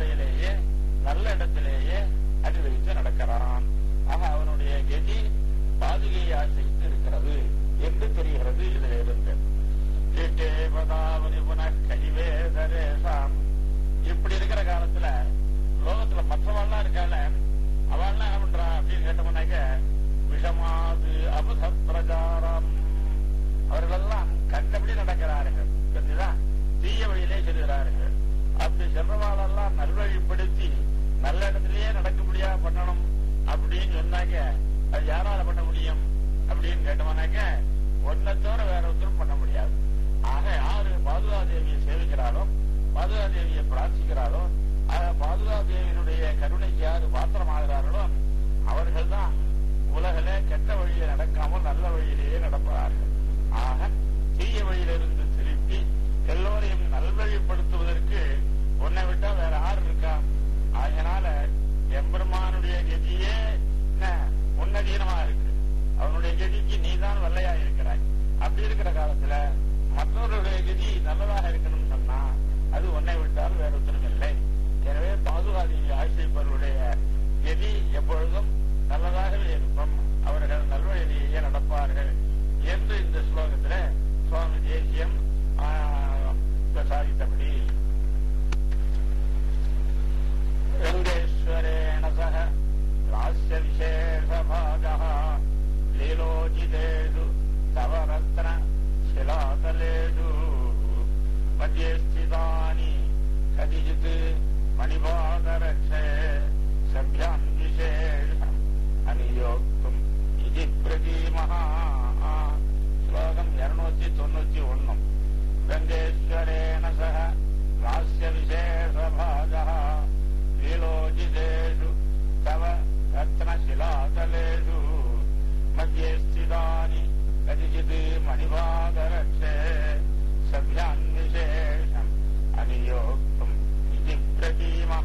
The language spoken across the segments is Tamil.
முறையிலேயே நல்ல இடத்திலேயே அடி வைத்து நடக்கிறான் ஆக அவனுடைய கதி பாதுகையை ஆசைத்து இருக்கிறது என்று தெரிகிறது இதில் இருந்து பதாவதி புன கைவேதரேசாம் இப்படி இருக்கிற காலத்துல லோகத்துல மற்றவள்லாம் இருக்கால அவள்லாம் என்ன பண்றா அப்படின்னு கேட்டோம்னாக்க விஷமாது அபுத பிரச்சாரம் அவர்களெல்லாம் கண்டபடி நடக்கிறார்கள் தெரிஞ்சுதா தீய வழியிலே செல்கிறார்கள் அப்படி செல்றவாளெல்லாம் நல்வழிப்படுத்தி நல்ல இடத்திலேயே நடக்கும்படியா பண்ணணும் அப்படின்னு சொன்னாக்க அது யாரால பண்ண முடியும் அப்படின்னு கேட்டோம்னாக்க ஒன்னை தவிர வேற ஒருத்தரும் பண்ண முடியாது ஆக யாரு பாதுகாதேவியை சேவிக்கிறாரோ பாதுகாதேவியை பிரார்த்திக்கிறாரோ ஆக பாதுகாதேவியினுடைய கருணைக்கு யாரு பாத்திரமாகிறார்களோ அவர்கள் தான் உலகிலே கெட்ட வழியில நடக்காமல் நல்ல வழியிலேயே நடப்பார்கள் ஆக தீய வழியிலிருந்து திருப்பி எல்லோரையும் நல்வழிப்படுத்துவதற்கு உன்னை விட்டா வேற யார் இருக்கா அதனால எம்பெருமானுடைய கதியே என்ன உன்னதீனமா இருக்கு அவனுடைய கதிக்கு நீதான் வல்லையா இருக்கிறாய் அப்படி இருக்கிற காலத்துல மற்றவர்களுடைய கதி நல்லதாக இருக்கணும்னு சொன்னா அது உன்னை விட்டால் வேற ஒருத்தரும் இல்லை எனவே பாதுகாதேவி ஆசிரியப்பவருடைய கதி எப்பொழுதும் நல்லதாகவே இருக்கும் அவர்கள் நல்வழியிலேயே நடப்பார்கள் என்று இந்த ஸ்லோகத்துல சுவாமி தேசியம் சாதித்தபடி रङ्गेश्वरेण सह लास्यविशेषभागः लीलोजितेषु तव रत्न शिलातलेषु मध्ये स्थितानि कतिचित् मणिपादरक्षे सभ्यान् विशेषम् अनियोक्तुम् इति प्रतीमः श्लोकम् இருநூத்தி தொண்ணூத்தி ஒண்ணும் गङ्गेश्वरेण सह लास्यविशेषभागः लीलोजितेषु तव रत्नशिलातलेषु मध्ये स्थितानि कतिचित् मणिपादरक्षे सभ्यान् विशेषम् अनियोक्तुम् इति प्रतीमः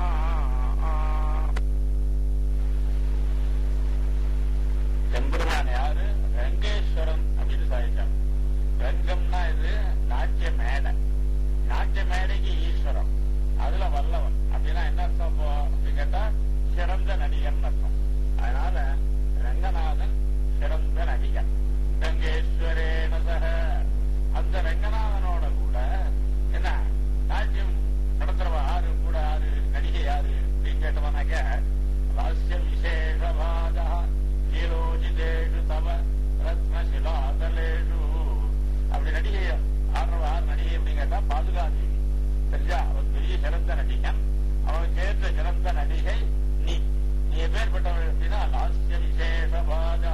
எம்பெருமான் யாரு ரங்கேஸ்வரன் அப்படின்னு சாதிச்சாங்க ரங்கம்னா இது நாட்டிய மேடை நாட்டிய மேடைக்கு ஈஸ்வரம் அதுல வல்லவன் அப்படின்னா என்ன அர்த்தம் இப்போ அப்படின்னு கேட்டா சிறந்த நடிகன் அர்த்தம் அதனால ரங்கநாதன் சிறந்த நடிகன் ரங்கேஸ்வரேன சக அந்த ரங்கநாதனோட கூட என்ன நாட்டியம் நடத்துறவ யாரு கூட யாரு நடிகை யாரு அப்படின்னு கேட்டவனாக்க லாஸ்ய விசேஷபாதா லீலோஜிதேஷு தவ ரத்னசிலாதலேஷு அப்படி நடிகை ஆடுறவ யார் நடிகை அப்படின்னு கேட்டா பாதுகாதேவி சரியா அவன் பெரிய சிறந்த நடிகன் அவனுக்கு ஏற்ற சிறந்த நடிகை நீ நீ எப்பேற்பட்டவள் அப்படின்னா லாஸ்ய விசேஷபாதா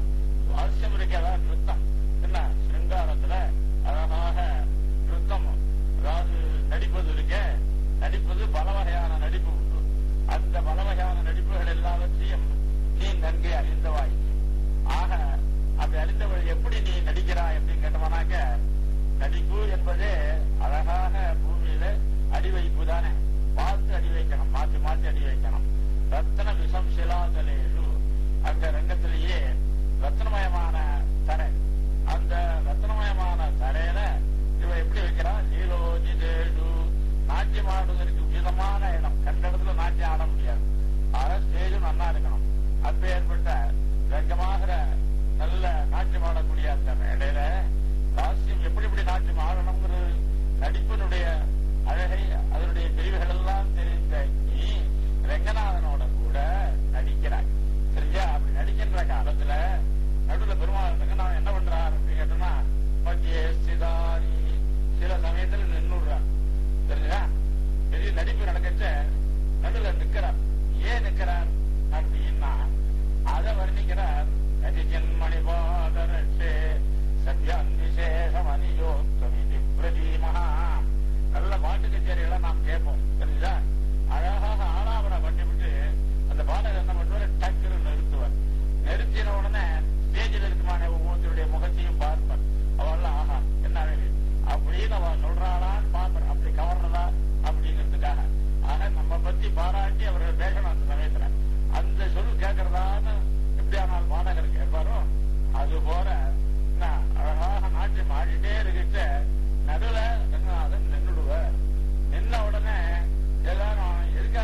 லாஸ்யம் இருக்க அதான் நிறுத்தம் என்ன சிருங்காரத்துல அழகாக நிறுத்தம் அதாவது நடிப்பது இருக்க நடிப்பது பல வகையான நடிப்பு உண்டு அந்த பல வகையான நடிப்புகள் எல்லாவற்றையும் நீ நன்கு அறிந்தவாய் ஆக அப்படி அறிந்தவள் எப்படி நீ நடிக்கிறாய் அப்படின்னு கேட்டவனாக்க நடிப்பு என்பதே அழகாக பூமியில அடி வைப்பு தானே பார்த்து அடி வைக்கணும் மாற்றி மாற்றி அடி வைக்கணும் ரத்தன விஷம் சிலாதலேஷு அந்த ரங்கத்திலேயே ரத்னமயமான தரை அந்த ரத்னமயமான தரையில இவ எப்படி வைக்கிறா லீலோஜிதேஷு நாட்டியம் ஆடுவதற்கு விதமான இடம் கண்ட இடத்துல நாட்டியம் ஆட முடியாது ஆக ஸ்டேஜும் நல்லா இருக்கணும் அப்ப ஏற்பட்ட ரங்கமாகிற நல்ல நாட்டியம் ஆடக்கூடிய அந்த மேடையில ராசியம் எப்படி எப்படி நாட்டியம் ஆடணுங்கிறது நடிப்பினுடைய அழகை அதனுடைய பிரிவுகள் எல்லாம் தெரிந்த நீ ரங்கநாதனோட கூட நடிக்கிறாய் சரியா அப்படி நடிக்கின்ற காலத்துல நடுவில் பெருமாள் ரங்கநாதன் என்ன பண்றார் அப்படின்னு கேட்டோம்னா மத்திய ஸ்திதாரி சில சமயத்துல நின்னுடுறார் தெரிஞ்சா பெரிய நடிப்பு நடக்கச்ச நடுவில் நிக்கிறார் ஏன் நிக்கிறார் அப்படின்னா அதை வர்ணிக்கிறார் கதிஜன்மணி பாதரட்சே சத்யான் விசேஷம் அனியோத்தம் இது பிரதீமஹா நல்ல பாட்டு கச்சேரிகளை நாம் கேட்போம் தெரிஞ்சா அழகாக ஆலாபனை பண்ணிவிட்டு அந்த பாடகர் என்ன பண்ணுவார் டக்குன்னு நிறுத்துவார் நிறுத்தின உடனே ஸ்டேஜில் இருக்குமான ஒவ்வொருத்தருடைய முகத்தையும் பார்ப்பார் அவள்லாம் ஆஹா என்ன அழகு அப்படின்னு அவ சொல்றாளான்னு பார்ப்பார் அப்படி கவர்றதா அப்படிங்கிறதுக்காக ஆக நம்ம பத்தி பாராட்டி அவர்கள் பேசணும் அந்த சமயத்துல அந்த சொல் கேட்கறதான்னு எப்படியானால் பாடகர் கேட்பாரோ அது போல என்ன அழகாக நாட்டியம் ஆடிட்டே இருக்கிட்ட நடுவுல ரங்கநாதன் நின்றுடுவார் நின்ன உடனே எல்லாரும் எதுக்காக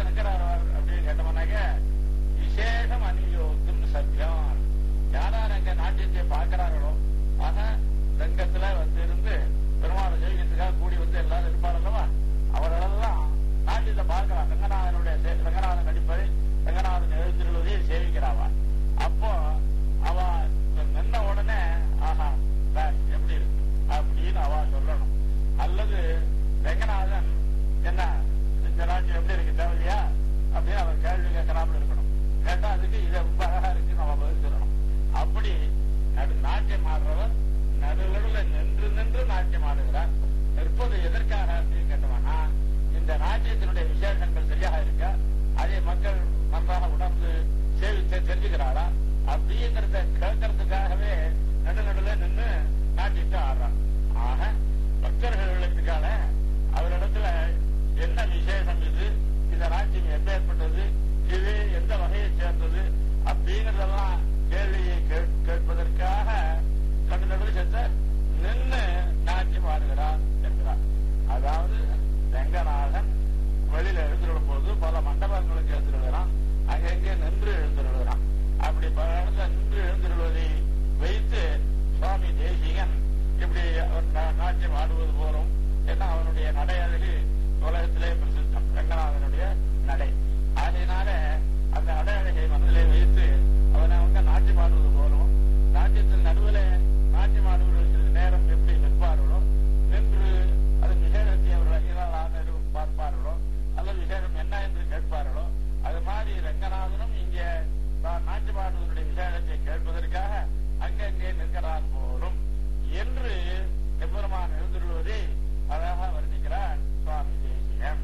சத்தியம் யாரார் அங்க நாட்டியத்தை பார்க்கிறார்களோ ஆக ரங்கத்துல வந்து இருந்து பெருமாளை ஜெயிக்கிறதுக்காக கூடி வந்து எல்லாரும் இருப்பார் அல்லவா அவர்களெல்லாம் நாட்டியத்தை பார்க்கிறார் ரங்கநாதனுடைய சே- ரங்கநாதன் நடிப்பதை ரங்கநாதன் எழுந்திருவதை சேவிக்கிறாவா அப்போ அவ நின்ன உடனே ஆஹா பேஷ், எப்படி இருக்கு அப்படின்னு அவ சொல்லணும் அல்லது ரங்கநாதன் என்ன இந்த நாட்டில் எப்படி இருக்கு தேவையா அப்படின்னு அவர் கேள்வி கேட்கறாமல் இருக்கணும் கேட்டா அதுக்கு இது ரொம்ப அழகா இருக்குன்னு அவ பதில் சொல்லணும் அப்படி நடு நாட்டியம் ஆடுறவர் நடுநடுல நின்று நின்று நாட்டியம் ஆடுகிறார் நிற்பது எதற்காக அப்படின்னு கேட்டோம்னா இந்த நாட்டியத்தினுடைய விசேஷங்கள் சரியாக இருக்க அதை மக்கள் நன்றாக உணர்ந்து சேவித்து தெரிஞ்சுக்கிறாரா அப்படிங்கிறத கேட்கறதுக்காகவே நடுநடுல நின்று நாட்டியத்தை ஆடுறார் ஆக பக்தர்களுக்கான அவரிடத்துல என்ன விசேஷம் இது இந்த நாட்டியம் எப்பேற்பட்டது இது எந்த வகையை சேர்ந்தது அப்படிங்கறதெல்லாம் கேள்வியை கேட்- கேட்பதற்காக கண்டு நடுவில் சென்ற நின்று நாட்டியம் ஆடுகிறார் என்கிறார் அதாவது ரங்கநாதன் வெளியில எழுந்துடும் போது பல மண்டபங்களுக்கு எழுந்துடுகிறான் அங்கங்கே நின்று எழுந்துடுகிறான் அப்படி பல இடத்துல நின்று எழுந்துடுவதை வைத்து சுவாமி தேசிகன் இப்படி அவர் நா- நாட்டியம் ஆடுவது போலும் என்ன அவனுடைய நடை அழகு உலகத்திலே பிரசித்தம் ரங்கநாதனுடைய நடை ஆகையினால அந்த நடை அழகை மனதிலே வைத்து அவனை அவங்க நாட்டியம் ஆடுவது போலும் நாட்டியத்தின் நடுவில் நாட்டியம் ஆடுவதற்கு நேரம் எப்படி நிற்பார்களோ நின்று அதன் விசேஷத்தை அவர்கள் ஐயனார் பார்ப்பார்களோ அல்லது விசேஷம் என்ன என்று கேட்பார்களோ அது மாதிரி ரங்கநாதனும் இங்கே தான் நாட்டியம் ஆடுவதனுடைய விசேஷத்தை கேட்பதற்காக அங்கங்கே நிற்கிறார் போலும் என்று எம்பெருமான் எழுந்துள்ளதை அழகாக வர்ணிக்கிறார் சுவாமி தேசியம்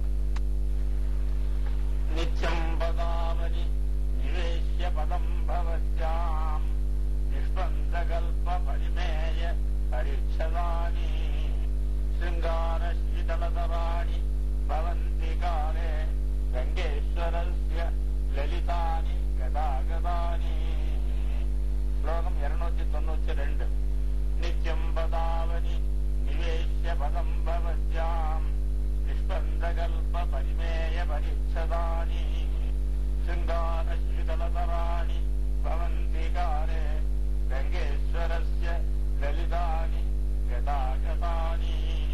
நிச்சம் பதாவதி நிவேஷ்ய பதம் பவத்யாம் நிஷ்பந்தகல்ப பரிமேய பரீட்சதானி சிருங்கார சீதளதராணி பவந்தி காலே கங்கேஸ்வரஸ்ய லலிதானி கதாகதானி ஸ்லோகம் இருநூத்தி தொண்ணூத்தி ரெண்டு நித்யம் பதாவனி நிவேஷ்ய பதம் பவத்யாம் நிஷ்பந்தகல்ப பரிமேய பரிச்சதானி சிங்கார சீதளதராணி பவந்தி காலே கங்கேஸ்வரஸ்ய லலிதானி கதாகதானி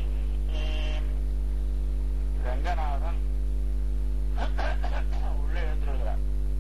ரங்கநாதன் உள்ளே எழுந்திருக்கிறார்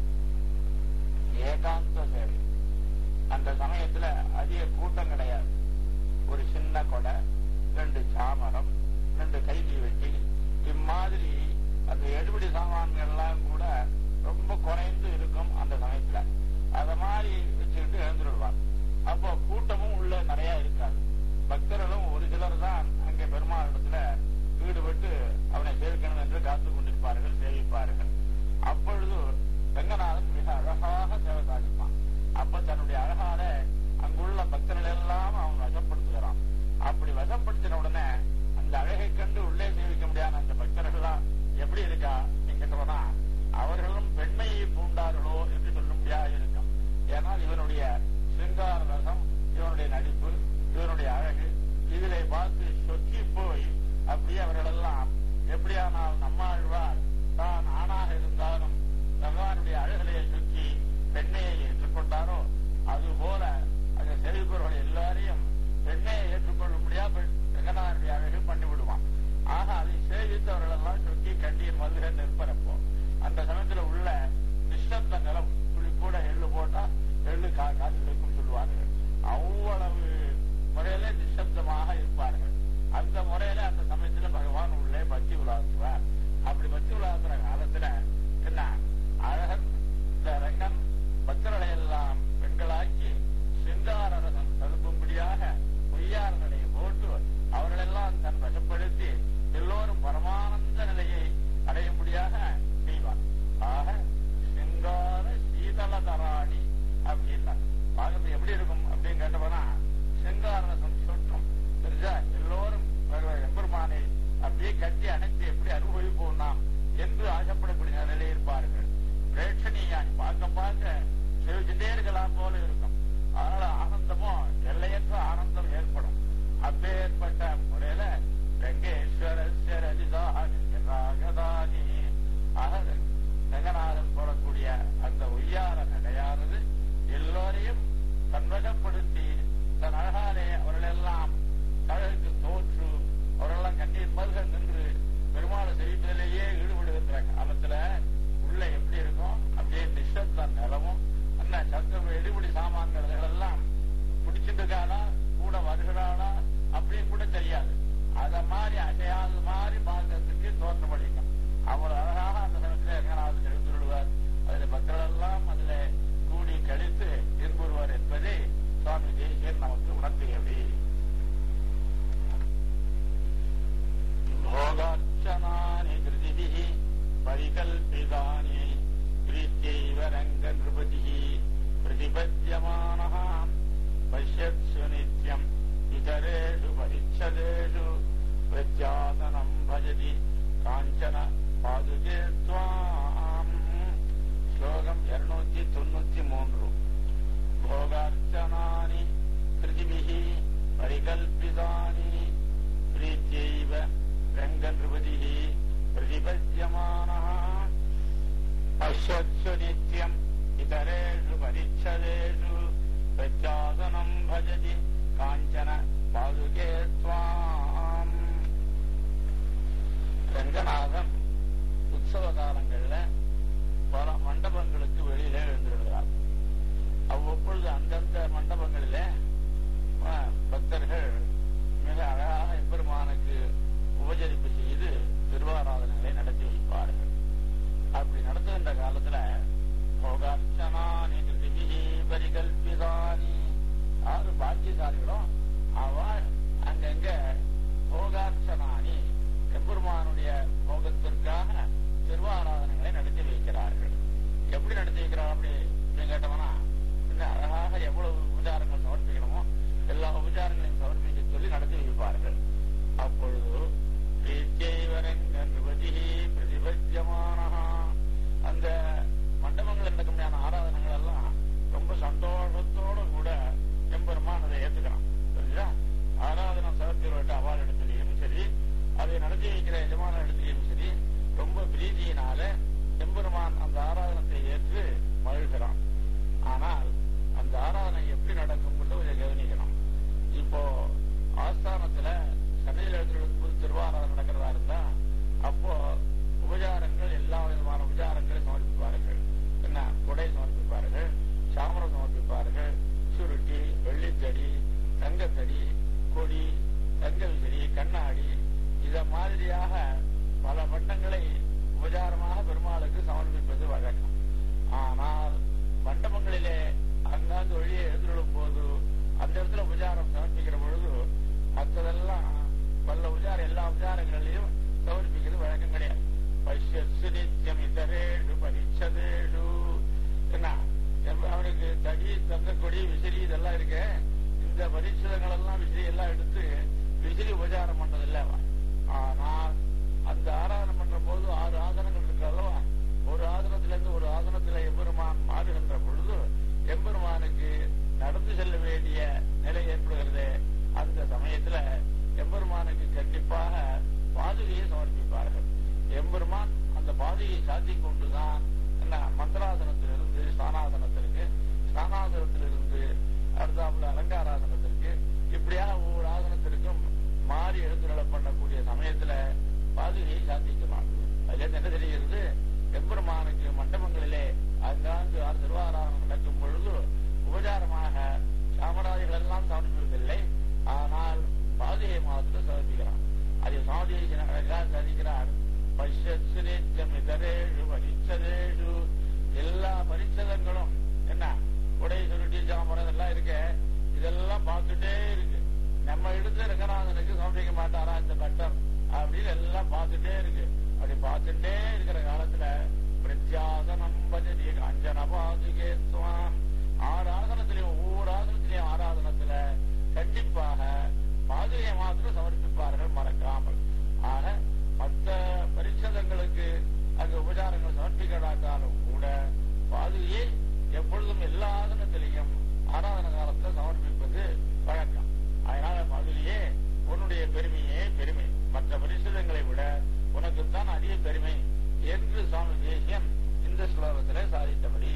ஏகாந்த சேவை அந்த சமயத்துல அதிக கூட்டம் கிடையாது ஒரு சின்ன கொடை ரெண்டு சாமரம் ரெண்டு கைதி வெட்டி இம்மாதிரி அந்த எடுபடி சாமான்கள் எல்லாம் கூட ரொம்ப குறைந்து இருக்கும் அந்த சமயத்துல அத மாதிரி வச்சுக்கிட்டு எழுந்துருவார் அப்போ கூட்டமும் உள்ள நிறைய இருக்காது பக்தர்களும் ஒரு சிலர் தான் அங்கே பெருமாளிடத்துல ஈடுபட்டு அவனை சேவிக்கணும் என்று காத்துக் கொண்டிருப்பார்கள் சேவிப்பார்கள் அப்பொழுது ரங்கநாதன் மிக அழகாக சேவை சாதிப்பான் அப்ப தன்னுடைய அழகால அங்குள்ள பக்தர்கள் எல்லாம் அவன் வசப்படுத்துகிறான் அப்படி வசப்படுத்தின உடனே அந்த அழகை கண்டு உள்ளே சேவிக்க முடியாத அந்த பக்தர்கள்லாம் எப்படி இருக்கா என்கின்றவனா அவர்களும் பெண்மையை பூண்டார்களோ என்று சொல்ல முடியாது இருக்கும் ஏனால் இவனுடைய சிங்கார ரசம் இவனுடைய நடிப்பு இவனுடைய அழகு இதிலே பார்த்து சொக்கி போய் அப்படியே அவர்களெல்லாம் எப்படியானால் நம்மாழ்வார் தான் ரங்க நிருபதி பிரதிபத்தியமான பஷ்யத்சு நித்யம் இதரேஷு பரிச்சதேஷு பிரத்யாசனம் பஜதி காஞ்சன பாதுகே துவாம் ஸ்லோகம் இருநூத்தி தொண்ணூத்தி மூன்று भोगार्चनानि कृतिभिः परिकल्पितानि प्रीत्यैव रङ्गनृपतिः प्रतिपद्यमानः पश्यत्सु नित्यम् इतरेषु परिच्छदेषु प्रत्यासनम् भजति काञ्चन पादुके त्वाम् ரங்கநாதன் உற்சவ காலங்கள்ல பல மண்டபங்களுக்கு வெளியில எழுந்திருக்கிறார் அவ்வப்பொழுது அந்தந்த மண்டபங்களிலே அஹ், பக்தர்கள் மிக அழகாக எம்பெருமானுக்கு உபசரிப்பு செய்து திருவாராதனைகளை நடத்தி வைப்பார்கள் அப்படி நடத்துகின்ற காலத்துல போகார்ச்சனானி கிருதிபிஹி பரிகல்பிதானி யாரு பாக்கியசாலிகளோ அவள் அங்கங்க போகார்ச்சனானி எம்பெருமானுடைய போகத்திற்காக திருவாராதனைகளை நடத்தி வைக்கிறார்கள் எப்படி நடத்தி வைக்கிறார் அப்படி அப்படின்னு கேட்டோம்னா இன்னும் அழகாக எவ்வளவு உபச்சாரங்கள் சமர்ப்பிக்கணுமோ எல்லா உபச்சாரங்களையும் சமர்ப்பிக்க சொல்லி நடத்தி வைப்பார்கள் அப்பொழுது பிரீத்தியைவரங்க நிருபதி பிரதிபத்தியமானஹா அந்த மண்டபங்கள் நடக்கும் ஆராதனைகள் எல்லாம் ரொம்ப சந்தோஷத்தோட கூட எம்பெருமான் அதை ஏத்துக்கிறான் புரியுதா ஆராதனை சமர்ப்பிக்கிறவர்கிட்ட அவால் இடத்துலையும் சரி அதை நடத்தி வைக்கிற எஜமான இடத்துலையும் சரி ரொம்ப பிரீதியினால எம்பெருமான் அந்த ஆராதனத்தை ஏற்று மகிழ்கிறான் ஆனால் அந்த ஆராதனை எப்படி நடக்கும்னு கொஞ்சம் கவனிக்கணும் இப்போ ஆஸ்தானத்துல சன்னியில் எழுதுறதுக்கு திருவாராதனை நடக்கிறதா இருந்தா அப்போ உபச்சாரங்கள் எல்லா விதமான உபச்சாரங்களையும் சமர்ப்பிப்பார்கள் என்ன குடை சமர்ப்பிப்பார்கள் சாமரம் சமர்ப்பிப்பார்கள் சுருட்டி வெள்ளித்தடி தங்கத்தடி கொடி தங்க விசிறி கண்ணாடி இத மாதிரியாக பல பண்டங்களை உபச்சாரமாக பெருமாளுக்கு சமர்ப்பிப்பது வழக்கம் ஆனால் மண்டபங்களிலே அங்காந்து வழியே எழுந்துள்ளும் போது அந்த இடத்துல உபச்சாரம் சமர்ப்பிக்கிற பொழுது மற்றதெல்லாம் பல உபச்சாரம் எல்லா உபச்சாரங்களையும் சமர்ப்பிக்கிறது வழக்கம் கிடையாது பஷ்யசு நித்தியம் இதரேஷு பரிச்சதேஷு என்ன எப்ப அவனுக்கு தடி தங்கக்கொடி விசிறி இதெல்லாம் இருக்கு இந்த பரிசுதங்கள் எல்லாம் விசிறி எல்லாம் எடுத்து விசிறி உபச்சாரம் பண்றதில்ல அவன் ஆனால் அந்த ஆராதனை பண்ற போது ஆறு ஆசனங்கள் இருக்கு அல்லவா ஒரு ஆசனத்திலிருந்து ஒரு ஆசனத்துல எம்பெருமான் மாறுகின்ற பொழுது எம்பெருமானுக்கு நடந்து செல்ல வேண்டிய நிலை ஏற்படுகிறது அந்த சமயத்துல எம்பெருமானுக்கு கண்டிப்பாக பாதுகையை சமர்ப்பிப்பார்கள் எம்பெருமான் அந்த பாதுகையை சாத்தி கொண்டுதான் என்ன மந்திராசனத்திலிருந்து ஸ்தானாசனத்திற்கு ஸ்தானாசனத்திலிருந்து அடுத்தாப்புல அலங்காராசனத்திற்கு இப்படியாக ஒவ்வொரு ஆசனத்திற்கும் மாறி எழுந்துள்ள பண்ணக்கூடிய சமயத்துல பாதுகையை சாத்திக்கிறான் அதுல இருந்து என்ன தெரிகிறது எம்பெருமானுக்கு மண்டபங்களிலே அங்காங்கு ஆறு திருவாராதனம் நடக்கும் பொழுது உபச்சாரமாக சாமராஜிகள் எல்லாம் சமர்ப்பிப்பதில்லை ஆனால் பாதுகையை மாத்திரம் சமர்ப்பிக்கிறான் அதை சாதிக்கிறார் சாதிக்கிறார் பஷ்யத்து நித்தியம் இதரேஷு பரிச்சதேஷு எல்லா பரிச்சதங்களும் என்ன உடை சுருட்டி சாமரம் இதெல்லாம் இருக்கு இதெல்லாம் பார்த்துட்டே இருக்கு நம்ம இடத்துல ரங்கநாதனுக்கு சமர்ப்பிக்க மாட்டாரா இந்த பட்டம் அப்படின்னு எல்லாம் பார்த்துட்டே இருக்கு அப்படி பார்த்துட்டே இருக்கிற காலத்துல பிரத்யாசனம் பஜதி காஞ்சன பாதுகே துவாம் ஆறு ஆசனத்திலையும் ஒவ்வொரு ஆசனத்திலையும் ஆராதனத்துல கண்டிப்பாக பாதுகையை மாத்திரம் சமர்ப்பிப்பார்கள் மறக்காமல் ஆக மற்ற பரிச்சதங்களுக்கு அங்கு உபச்சாரங்கள் சமர்ப்பிக்கடாட்டாலும் கூட பாதுகையை எப்பொழுதும் எல்லா ஆசனத்திலையும் ஆராதன காலத்துல சமர்ப்பிப்பது வழக்கம் அதனால பாதுகையே உன்னுடைய பெருமையே பெருமை மற்ற பரிசுதங்களை விட உனக்குத்தான் அதிக பெருமை என்று சுவாமி தேசியம் இந்த ஸ்லோகத்திலே சாதித்தபடி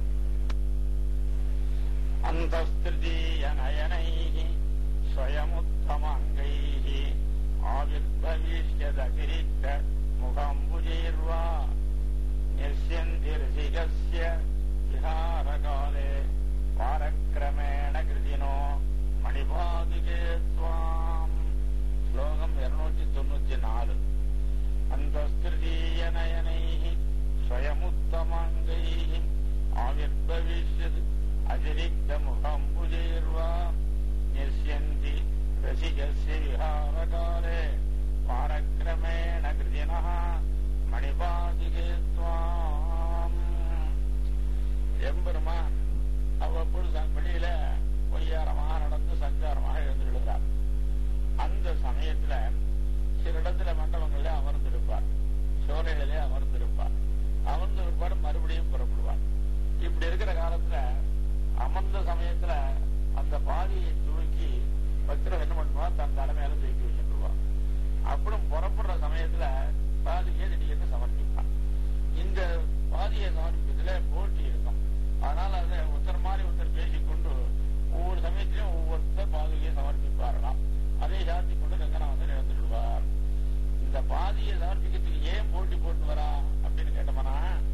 அந்தஸ்திருதீய நயனைः स्वयमुत्तमाङ्गैः आविर्भविष्यदतिरिक्त मुखाम्बुजैर्वा निर्स्यन्ति रसिकस्य विहारकाले वारक्रमेण कृतिनो மணிபாதுகே துவாம் ஸ்லோகம் இருநூற்றி தொண்ணூத்தி நாலு அந்தஸ்திருதீய நயனை ஸ்வயமுத்தமாங்கை ஆவிர்பவிஷ்யத் அதிரிக்த முகம்புஜைர்வா நிர்ஸ்யந்தி ரசிகஸ்ய விஹாரகாலே வாரக்கிரமேண கிருதினः மணிபாதுகே துவாம் ச- வெளியில பொய்யாரமாக நடந்து சஞ்சாரமாக எழுந்துள்ளார் அந்த சமயத்துல சில இடத்துல மண்டபங்கள்ல அமர்ந்திருப்பார் சோலைகளிலே அமர்ந்திருப்பார் அமர்ந்த பிற்பாடு மறுபடியும் புறப்படுவார் இப்படி இருக்கிற காலத்துல அமர்ந்த சமயத்துல அந்த பாதியை தூக்கி பக்தர் என்ன பண்ணுவார் தன் தலைமையில தூக்கி வச்சுருவார் அப்புறம் புறப்படுற சமயத்துல பாதியை திடீர்னு சமர்ப்பிப்பார் இந்த பாதியை சமர்ப்பிக்கிறதுல போட்டி இருக்கும் அதனால அதை ஒருத்தர் மாதிரி ஒருத்தர் பேசிக்கொண்டு ஒவ்வொரு சமயத்திலும் ஒவ்வொருத்தர் பாதுகையை சமர்ப்பிப்பார்களாம் அதை சாத்தி கொண்டு ரங்கநாதன் இழந்துடுவார் இந்த பாதியை சமர்ப்பிக்கிறதுக்கு ஏன் போட்டி போட்டு வரா அப்படின்னு கேட்டோம்னா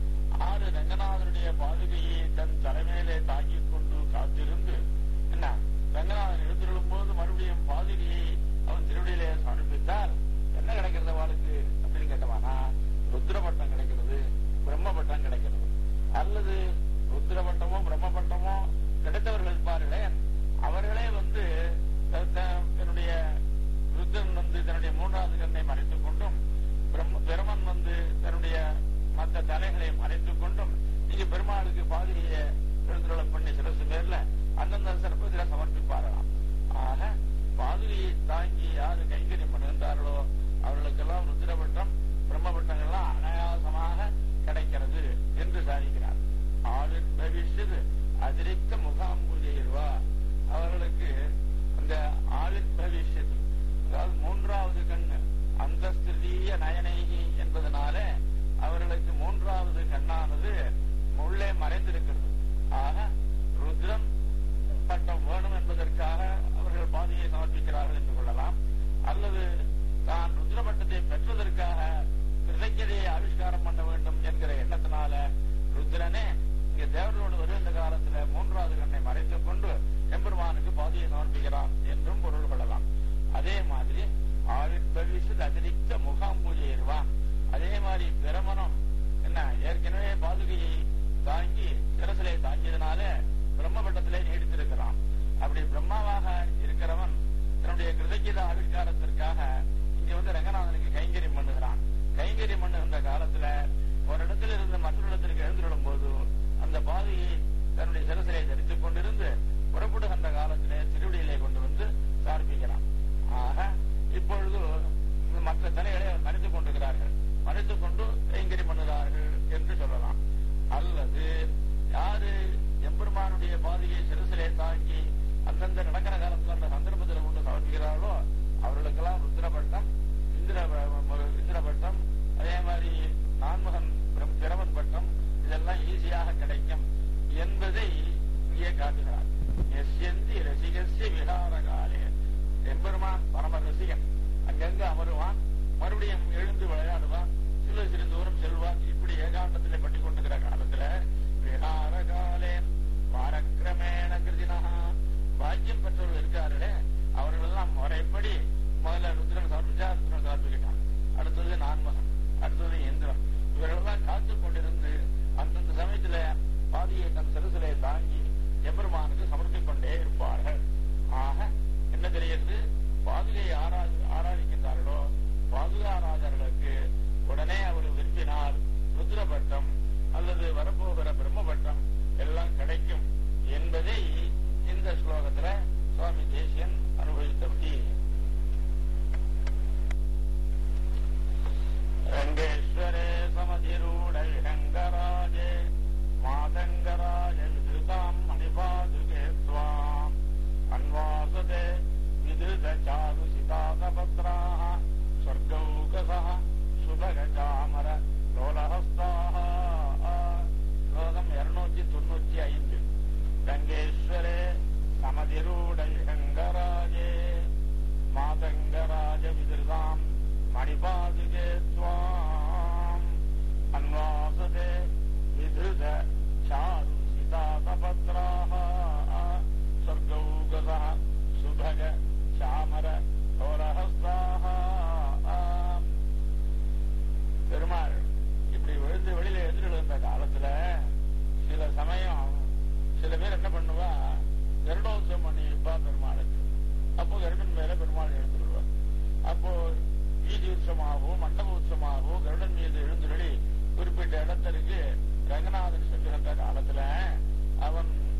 ஆறு ரங்கநாதனுடைய பாதுகையை தன் தலைமையிலே தாங்கிக் கொண்டு காத்திருந்து என்ன ரங்கநாதன் எழுந்திருளும் போது மறுபடியும் பாதுகையை அவன் திருவடியிலே சமர்ப்பித்தால் என்ன கிடைக்கிறது அவளுக்கு அப்படின்னு கேட்டோம்னா ருத்ர பட்டம் கிடைக்கிறது பிரம்ம பட்டம் கிடைக்கிறது அல்லது ருத்ர பட்டமோ பிரம்ம பட்டமோ கிடைத்தவர்கள் பாருங்களே அவர்களே வந்து த- த- தன்னுடைய ருத்ரன் வந்து தன்னுடைய மூன்றாவது கண்ணை மறைத்துக் கொண்டும் பிரம்ம பிரமன் வந்து தன்னுடைய மற்ற தலைகளை மறைத்துக் கொண்டும் இங்க பெருமாளுக்கு பாதிரியை எழுந்துள்ள பண்ணி சிறசு பேர்ல அந்தந்த சிறப்பதில சமர்ப்பிப்பார்களாம் ஆக பாதுகையை தாங்கி யாரு கைங்கரியம் பண்ணுகின்றார்களோ அவர்களுக்கெல்லாம் ருத்ரபட்டம் பிரம்மபட்டங்கள்லாம் அனாயாசமாக கிடைக்கிறது என்று சாதிக்கிறார் ஆளின் பவிஷ்யது அதிரிக்த முகாம்புஜெயர்வா அவர்களுக்கு அந்த ஆளின் பவிஷ்யது அதாவது மூன்றாவது கண்ணு அந்தஸ்திரிய நயனைகி என்பதனால அவர்களுக்கு மூன்றாவது கண்ணானது உள்ளே மறைந்திருக்கிறது ஆக ருத்ரம் பட்டம் வேணும் என்பதற்காக அவர்கள் பாதியை சமர்ப்பிக்கிறார்கள் என்று கொள்ளலாம் அல்லது தான் ருத்ர பட்டத்தை பெற்றதற்காக கிருதஜதையை ஆவிஷ்காரம் பண்ண வேண்டும் என்கிற எண்ணத்தினால ருத்ரனே இங்க தேவர்களோடு வருகின்ற காலத்துல மூன்றாவது கண்ணை மறைத்துக் கொண்டு எம்பெருமானுக்கு பாதியை சமர்ப்பிக்கிறான் என்றும் பொருள் கொள்ளலாம் அதே மாதிரி ஆவிர்பவிஷது அதிரிக்த முகாம் பூஜை இருவான் அதே மாதிரி பிரமணம் என்ன ஏற்கனவே பாதுகையை தாங்கி சிரசிலே தாங்கியதுனால பிரம்மபட்டத்திலே நீடித்திருக்கிறான் அப்படி பிரம்மாவாக இருக்கிறவன் தன்னுடைய கிருதஜித ஆவிஷ்காரத்திற்காக இங்க வந்து ரங்கநாதனுக்கு கைங்கரியம் பண்ணுகிறான் கைங்கரியம் பண்ணுகின்ற காலத்துல ஒரு இடத்துல இருந்து மற்றொரு இடத்திற்கு எழுந்துவிடும் போது அந்த பாதையை தன்னுடைய சிரசிலே தரித்துக் கொண்டிருந்து புறப்படுகின்ற காலத்திலே திருவடியிலே கொண்டு வந்து சமர்ப்பிக்கிறான் ஆக இப்பொழுது மற்ற தலைகளை மறைத்துக் கொண்டிருக்கிறார்கள் மறைத்துக் கொண்டு கைங்கரியம் பண்ணுகிறார்கள் என்று சொல்லலாம் அல்லது யாரு எம்பெருமானுடைய பாதையை சிறுசிலே தாங்கி அந்தந்த நடக்கிற காலத்துல அந்த சந்தர்ப்பத்தில் கொண்டு சமர்ப்பிக்கிறார்களோ அவர்களுக்கெல்லாம் ருத்ரபட்டம் இந்திர இந்திரபட்டம் அதே மாதிரி நான்முகன் பிரம்- பிரமன் பட்டம் இதெல்லாம் ஈஸியாக கிடைக்கும் என்பதை இங்கே காட்டுகிறார் எஸ்யந்தி ரசிகசிய விகார காலே எம்பெருமான் பரம ரசிகன் அங்கங்க அமருவான் மறுபடியும் எழுந்து விளையாடுவான் சில சிறு தூரம் செல்வான் இப்படி ஏகாண்டத்திலே பண்ணி கொண்டிருக்கிற காலத்துல விகார காலே பாரக்கிரமேண கிருதினா பாக்கியம் பெற்றவர்கள் இருக்கார்களே அவர்கள் எல்லாம் முறைப்படி முதல்ல ருத்ரன் சமர்ப்பிச்சா ருத்ரன் சமர்ப்பிக்கிட்டான் அடுத்தது நான்மகன் அடுத்தது இந்திரன் இவர்களெல்லாம் காத்துக் கொண்டிருந்து அந்தந்த சமயத்துல பாதியை தன் சிறுசிலை தாங்கி எம்பெருமானுக்கு சமர்ப்பிக் கொண்டே இருப்பார்கள் ஆக என்ன தெரிகிறது பாதுகையை ஆரா ஆராதிக்கின்றார்களோ பாதுகாராதர்களுக்கு உடனே அவர் விரும்பினால் ருத்ரபட்டம் அல்லது வரப்போகிற பிரம்மபட்டம் எல்லாம் கிடைக்கும் என்பதை இந்த ஸ்லோகத்துல சுவாமி தேசியன் அனுபவித்தபடி ரங்கேஸ்வரே சமதிரூட விரங்கராஜே மாதங்கராஜ விதிருதாம் மணிபாதுகே துவாம் அன்வாசதே விதிருத சாரு சிதாதபத்ராः ஸ்வர்கௌகசः சுபகஜாமர லோலஹஸ்தாः ஸ்லோகம் இருநூத்தி தொண்ணூத்தி ஐந்து ரங்கேஸ்வரே சமதிரூட விரங்கராஜே மாதங்கராஜ விதிருதாம் மணிபாதுகே துவாம் அன்வாசதே விதிருத சாரு சிதாதபத்ராः ஸ்வர்கௌகசः சுபக சாமர லோலஹஸ்தாः பெருமாள் இப்படி விழுந்து வெளியில எழுந்துட்டு இருந்த காலத்துல சில சமயம் சில பேர் என்ன பண்ணுவா கருடோத்சவம் பண்ணி வைப்பா பெருமாளுக்கு அப்போ கருடன் மேல பெருமாள் எழுந்துடுவார் அப்போ வீதி உற்சவமாகவோ மண்டப உற்சவமாகவோ கருடன் மீது எழுந்துருளி குறிப்பிட்ட இடத்திற்கு ரங்கநாதன் செல்லுகின்ற காலத்துல அவன்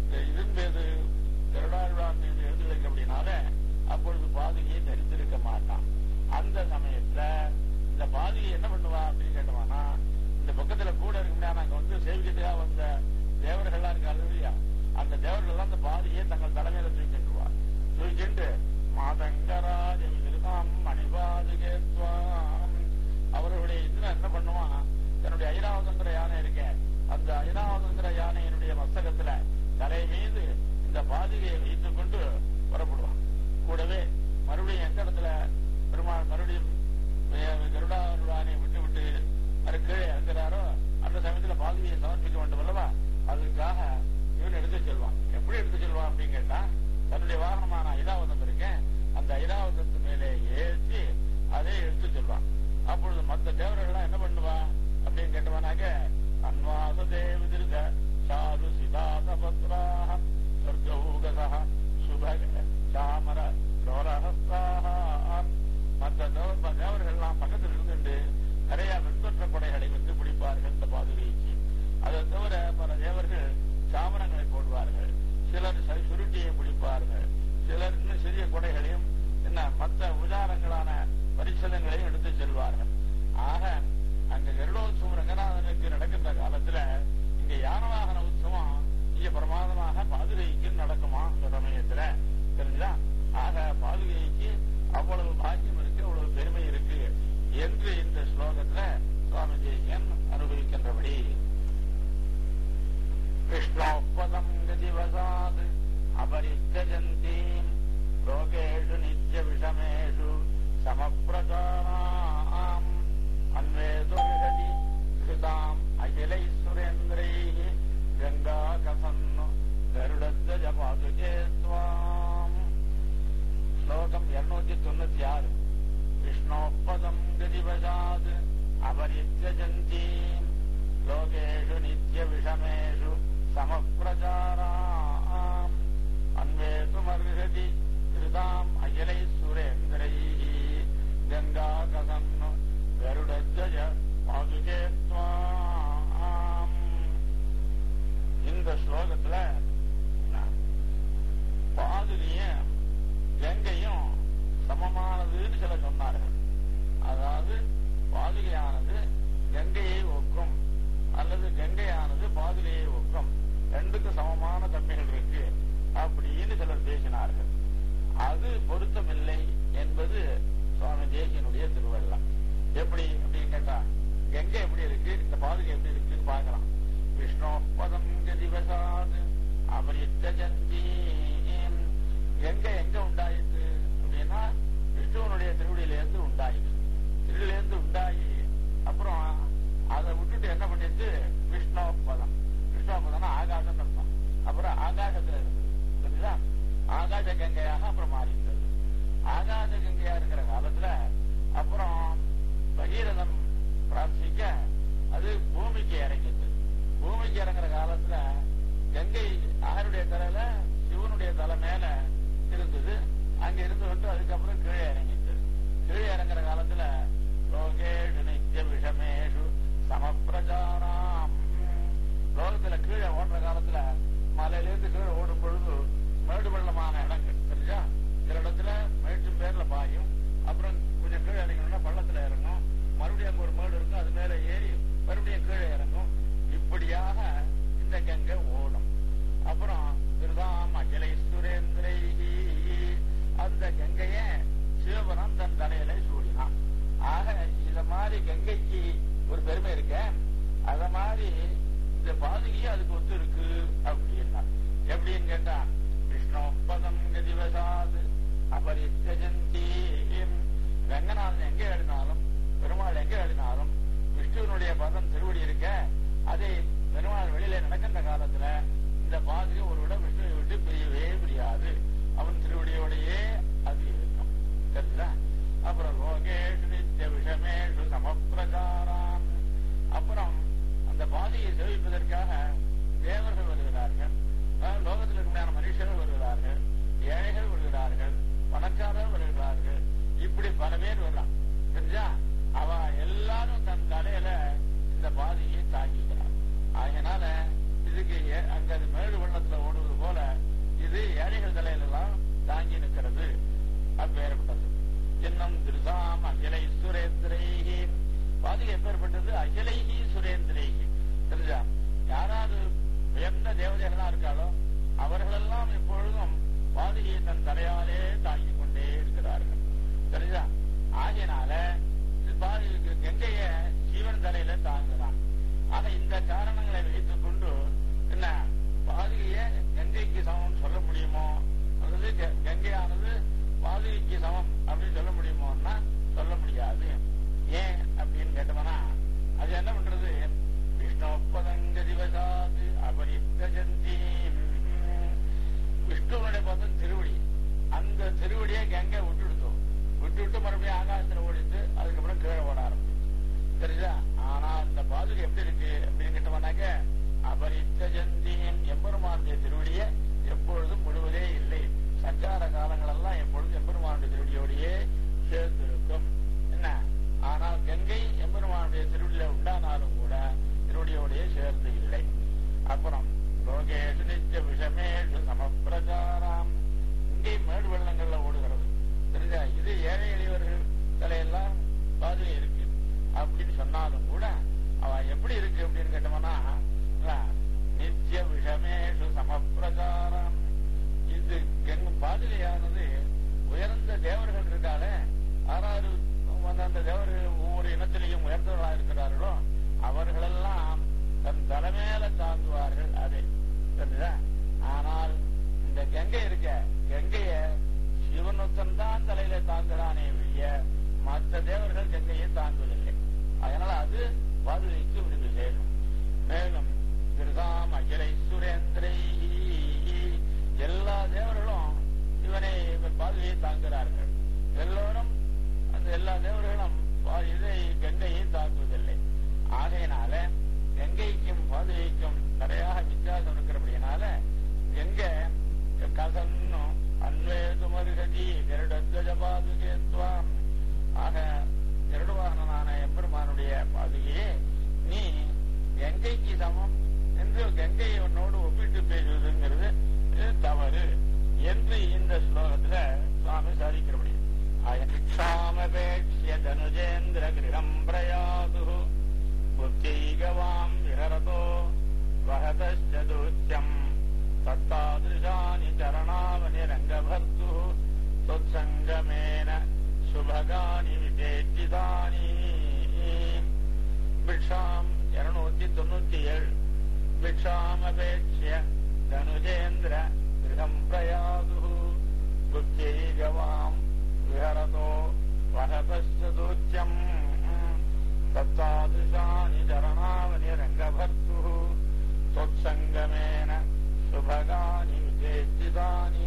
இந்த இதன் மீது கருடாழ்வான் மீது எழுதுவதற்கு அப்படின்னால அப்பொழுது பாதுகையை தரித்திருக்க மாட்டான் அந்த சமயத்துல இந்த பாதுகை என்ன பண்ணுவா அப்படின்னு கேட்டவானா இந்த பக்கத்துல கூட இருக்கும்னா நாங்க வந்து சேவிக்கிறதுக்காக வந்த தேவர்கள்லாம் இருக்காரு இல்லையா அந்த தேவர்கள் எல்லாம் அந்த பாதியை தங்கள் தலைமையில தூக்கிட்டுவா தூக்கிட்டு மாதங்கராஜ விருதாம் மணிபாதுகேத்வாம் அவர்களுடைய இதுல என்ன பண்ணுவான் தன்னுடைய ஐராவதங்கிற யானை இருக்க அந்த ஐராவதங்கிற யானையினுடைய மஸ்தகத்துல தலை மீது இந்த பாதுகையை வைத்துக் கொண்டு புறப்படுவான் கூடவே மறுபடியும் எந்த இடத்துல பெருமாள் மறுபடியும் கருடாருடானை விட்டு விட்டு அது கீழே இறங்குறாரோ அந்த சமயத்துல பாதுகையை சமர்ப்பிக்க வேண்டும் அல்லவா அதுக்காக இவன் எடுத்து செல்வான் எப்படி எடுத்து செல்வான் அப்படின்னு கேட்டா தன்னுடைய வாகனமான ஐராவதம் இருக்கேன் அந்த ஐராவதத்து மேலே ஏற்றி அதை எடுத்து செல்வான் அப்பொழுது மற்ற தேவர்கள்லாம் என்ன பண்ணுவா அப்படின்னு கேட்டவனாக்க அன்வாச தேவதிருக சாரு சிதாத பத்ராக சொர்க்கூகசா சுபக சாமர லோலஹஸ்தாக மற்ற தேவ- தேவர்கள்லாம் பக்கத்தில் இருந்துட்டு நிறைய வெண்பற்ற கொடைகளை வந்து பிடிப்பார்கள் இந்த பாதுகைக்கு அதை தவிர பல தேவர்கள் சாமரங்களை போடுவார்கள் சிலர் ச- சுருட்டியை பிடிப்பார்கள் சிலர் இன்னும் சிறிய கொடைகளையும் என்ன மற்ற உதாரங்களான பரிசலங்களையும் எடுத்து செல்வார்கள் ஆக அங்க கருடோத்சவம் ரங்கநாதனுக்கு நடக்கின்ற காலத்துல இங்க யானவாகன உற்சவம் இங்க பிரமாதமாக பாதுகைக்கு நடக்குமா அந்த சமயத்துல தெரிஞ்சா ஆக பாதுகைக்கு அவ்வளவு பாக்கியம் இருக்கு அவ்வளவு பெருமை இருக்கு என்று இந்த ஸ்லோகத்துல சுவாமி தேசியன் அனுபவிக்கின்றபடி விஷ்ணோப்பதம் கதிவசாத் அபரித்தஜந்தீம் லோகேஷு நித்ய விஷமேஷு சமப்பிரகாராம் அன்வேது விஹதி கிருதாம் அகிலை சுரேந்திரைः கங்கா கசன்னு கருடத்வஜ பாதுகே त्वाम् ஸ்லோகம் இருநூத்தி தொண்ணூத்தி ஆறு விஷ்ணோப்பதம் கதிவசாத் அபரித்யஜந்தீம் லோகேஷு நித்ய விஷமேஷு சமப்பிரச்சாராம் அன்வேதுமர்ஹதி கிருதாம் அகிலை சுரேந்திரைः கங்கா கசன்னு கருடத்வஜ பாதுகே त्वाम् இந்த ஸ்லோகத்துல நான் பாதுகையும் கங்கையும் சமமானதுன்னு சில சொன்னார்கள் அதாவது பாதுகையானது கங்கையை ஒக்கும் அல்லது கங்கையானது பாதுகையை ஒக்கும் ரெண்டுக்கும் சமமான தன்மைகள் இருக்கு அப்படின்னு சிலர் பேசினார்கள் அது பொருத்தமில்லை என்பது சுவாமி தேசியனுடைய திருவள்ளம் எப்படி அப்படின்னு கேட்டா கங்கை எப்படி இருக்கு இந்த பாதுகை எப்படி இருக்குன்னு பார்க்கலாம் விஷ்ணு பதம் கதிவசாத் அபரித்தஜந்தீம் கங்கை எங்க உண்டாயிற்று அப்படின்னா விஷ்ணுவனுடைய திருவடியிலிருந்து உண்டாயிற்று திருவிழிலிருந்து உண்டாகி அப்புறம் அதை விட்டுட்டு என்ன பண்ணிட்டு விஷ்ணோபதம் விஷ்ணோபதம்னா ஆகாசம் அர்த்தம் அப்புறம் ஆகாசத்துல இருந்து புரியுதா ஆகாச கங்கையாக அப்புறம் மாறிட்டது ஆகாச கங்கையா இருக்கிற காலத்துல அப்புறம் பகீரதன் பிரார்த்திக்க அது பூமிக்கு இறங்கிட்டு பூமிக்கு இறங்குற காலத்துல கங்கை ஆருடைய தலையில சிவனுடைய தலை மேல இருந்தது அங்க இருந்து விட்டு அதுக்கப்புறம் கீழே இறங்கிட்டு கீழே இறங்குற காலத்துல லோகேஷு நித்திய விஷமேஷு சமப்பிரச்சாராம் லோகத்துல கீழே ஓடுற காலத்துல மலையிலிருந்து கீழே ஓடும் பொழுது மேடு பள்ளமான இடங்கள் தெரிஞ்சா சில இடத்துல மேட்டும் பேர்ல பாயும் அப்புறம் கொஞ்சம் கீழே இறங்கணும்னா பள்ளத்துல இறங்கும் மறுபடியும் அங்க ஒரு மேடு இருக்கும் அது மேல ஏறி மறுபடியும் கீழே இறங்கும் இப்படியாக இந்த கங்கை ஓடும் அப்புறம் திருதாம் அகிலை சுரேந்திரை அந்த கங்கைய சிவபுரம் தன் தலையில சூடினான் ஆக இத மாதிரி கங்கைக்கு ஒரு பெருமை இருக்க அத மாதிரி இந்த பாதுகையும் அதுக்கு ஒத்து இருக்கு அப்படின்னா எப்படின்னு கேட்டா விஷ்ணு பதம் கதிவசாத் அபரித்தஜந்தி ரங்கநாதன் எங்க எழுதினாலும் பெருமாள் எங்க எழுதினாலும் விஷ்ணுவனுடைய பதம் திருவடி இருக்க அதை பெருமாள் வெளியில நடக்கின்ற காலத்துல இந்த பாதுகை ஒரு இடம் விஷ்ணுவை விட்டு பிரியவே பிரியாது அவன் திருவடியோடையே அது இருக்கும் தெரியுதா அப்புறம் லோகேஷு நித்திய விஷமேஷு சமப்பிரகாராம் அப்புறம் அந்த பாதையை சேவிப்பதற்காக தேவர்கள் வருகிறார்கள் அஹ் லோகத்தில் இருக்கிற மனுஷர்கள் வருகிறார்கள் ஏழைகள் வருகிறார்கள் பணக்காரர் வருகிறார்கள் இப்படி பல பேர் வரலாம் தெரிஞ்சா அவ எல்லாரும் தன் தலையில இந்த பாதையை தாங்கிக்கிறார் ஆகையினால இதுக்கு ஏ- அங்க அது மேடு வெள்ளத்துல ஓடுவது போல திருஷாம் அகிலை சுரேந்திரைகி பாதுகை எப்பேற்பட்டது அகிலைகி சுரேந்திரைகி தெரிஞ்சா யாராவது உயர்ந்த தேவதைகளா இருக்காளோ அவர்களெல்லாம் எப்பொழுதும் பாதுகையை தன் தலையாலே தாங்கிக் கொண்டே இருக்கிறார்கள் தெரிஞ்சா ஆகையினால பாதுகைக்கு கங்கைய சிவன் தலையில தாங்குறான் ஆக இந்த காரணங்களை வைத்துக் கொண்டு என்ன பாதுகைய கங்கைக்கு சமம் சொல்ல முடியுமோ அல்லது க- கங்கையானது பாதுகைக்கு சமம் அப்படின்னு சொல்ல முடியுமோன்னா சொல்ல முடியாது ஏன் அப்படின்னு கேட்டோம்னா அது என்ன பண்றது விஷ்ணோப்பதங்க திவசாது அபரித்த ஜந்தி விஷ்ணுவனுடைய பதம் திருவடி அந்த திருவடியை கங்கை விட்டுடுத்தோம் விட்டுவிட்டு மறுபடியும் ஆகாசத்துல ஓடிட்டு அதுக்கப்புறம் கீழே ஓட ஆரம்பிச்சு தெரியுதா ஆனா அந்த பாதுகை எப்படி இருக்கு அப்படின்னு கேட்டோம்னாக்க அபரித்த ஜந்தியும் எம்பெருமானுடைய திருவடியை எப்பொழுதும் முழுவதே இல்லை சஞ்சார காலங்களெல்லாம் எப்பொழுதும் எம்பெருமானுடைய திருவடியோடையே சேர்ந்து இருக்கும் என்ன ஆனால் கங்கை எம்பெருமானுடைய திருவடியில உண்டானாலும் கூட திருவடியோடையே சேர்ந்து இல்லை அப்புறம் லோகேஷு நித்திய விஷமேஷு சமப்பிரச்சாராம் இங்கே மேடு வெள்ளங்கள்ல ஓடுகிறது தெரிஞ்சா இது ஏழை எளியவர்கள் தலையெல்லாம் பாதுகை இருக்கு அப்படின்னு சொன்னாலும் கூட அவ எப்படி இருக்கு அப்படின்னு கேட்டோம்னா இல்ல, நித்திய விஷமேஷு சமப்பிரச்சாரம் இது கங்க பாதுகையானது உயர்ந்த தேவர்கள் இருக்காளே ஆறாறு வந்து அந்த தேவர்கள் ஒவ்வொரு இனத்திலையும் உயர்ந்தவர்களா இருக்கிறார்களோ அவர்களெல்லாம் தன் தலைமையில தாங்குவார்கள் அதை தெரியுதா ஆனால் இந்த கங்கை இருக்க கங்கைய சிவனுத்தன் தான் தலையில தாங்குறானே ஒழிய மற்ற தேவர்கள் கங்கையை தாங்குவதில்லை அதனால அது பாதுகைக்கு ஒரு விசேஷம் மேலும் திருதாம் அகிலை சுரேந்திரை எல்லா தேவர்களும் இவனை இவன் பாதுகையை தாங்குகிறார்கள் எல்லோரும் அந்த எல்லா தேவர்களும் பா- இதை கங்கையை தாக்குவதில்லை ஆகையினால கங்கைக்கும் பாதுகைக்கும் நிறைய வித்தியாசம் இருக்கிறபடினால எங்க கசன்னு அன்வேது மருகதி கருடத்வஜ பாதுகேத்வாம் ஆக கருடவாகனான எம்பெருமானுடைய பாதுகையே நீ கங்கைக்கு சமம் என்று கங்கையை உன்னோடு ஒப்பிட்டு பேசுவதுங்கிறது இது தவறு என்று இந்த ஸ்லோகத்துல சுவாமி சாதிக்கிறபடி அயக்ஷாமபேட்சிய தனுஜேந்திர கிரகம் பிரயாது புத்திகவாம் விஹரதோ வகதூத்தியம் தத்தாதிருஷானி சரணாவனி ரங்கபர்த்து தொத்சங்கமேன சுபகானி விவேச்சிதானி பிக்ஷாம் இருநூத்தி தொண்ணூத்தி ஏழு பிக்ஷாமபேட்சிய தனுஜேந்திர கிரகம் பிரயாது புத்திகவாம் விஹரதோ வகதூத்தியம் தத்தாதிருஷானி சரணாவனி ரங்கபர்த்து தொத்சங்கமேன சுபகானி விஜேஜிதானி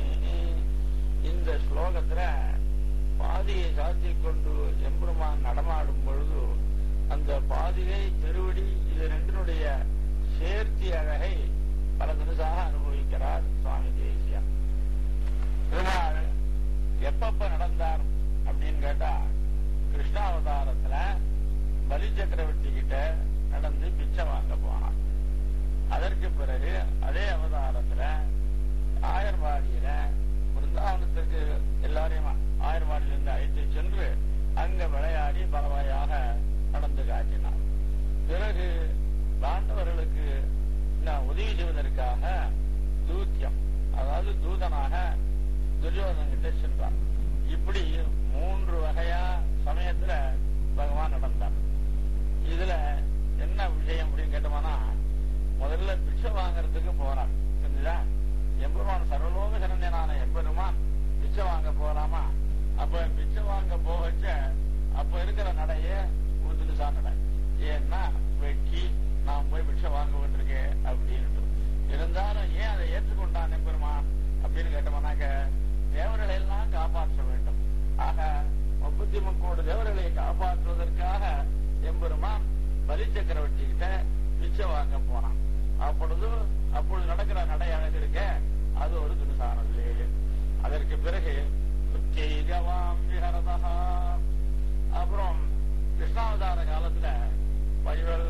இந்த ஸ்லோகத்துல பாதியை சாத்திக் கொண்டு எம்பெருமான் நடமாடும் பொழுது அந்த பாதிகை திருவடி இது ரெண்டினுடைய சேர்த்தி அழகை பல தினசாக அனுபவிக்கிறார் சுவாமி தேசியா திருமால் எப்பப்ப நடந்தார் அப்படின்னு கேட்டா கிருஷ்ணாவதாரத்துல பலி சக்கரவர்த்தி கிட்ட நடந்து பிச்சை வாங்க போனான் அதற்கு பிறகு அதே அவதாரத்துல ஆயர்வாடியில பிருந்தாவனத்துக்கு எல்லாரையும் ஆயர்வாடியிலிருந்து அழைத்து சென்று அங்க விளையாடி பரவாயாக நடந்து காட்டினார் பிறகு பாண்டவர்களுக்கு நான் உதவி செய்வதற்காக தூத்தியம் அதாவது தூதனாக துரியோதன் கிட்ட சென்றார் இப்படி மூன்று வகையா சமயத்துல பகவான் நடந்தார் இதுல என்ன விஷயம் அப்படின்னு கேட்டோம்னா முதல்ல பிச்சை வாங்கறதுக்கு போறார் புரிஞ்சுதா எம்பெருமான் சர்வலோக சரண்யனான எம்பெருமான் பிச்சை வாங்க போலாமா அப்ப பிச்சை வாங்க போகச்ச அப்ப இருக்கிற நடைய ஊத்துட்டுசா நடை ஏன்னா வெட்டி நான் போய் பிச்சை வாங்க வேண்டியிருக்கேன் அப்படின்ட்டு இருந்தாலும் ஏன் அதை ஏற்றுக்கொண்டான் எம்பெருமான் அப்படின்னு கேட்டோம்னாக்க தேவர்களை எல்லாம் காப்பாற்ற வேண்டும் ஆக முப்பத்தி முக்கோடு தேவர்களை காப்பாற்றுவதற்காக எம்பெருமான் பலி சக்கரவர்த்தி கிட்ட பிச்சை வாங்க போனான் அப்பொழுது அப்பொழுது நடக்கிற நடை அழகு இருக்க அது ஒரு துணிசானது அதற்கு பிறகு உச்சைகவாம் விஹரதா அப்புறம் கிருஷ்ணாவதார காலத்துல பைவல்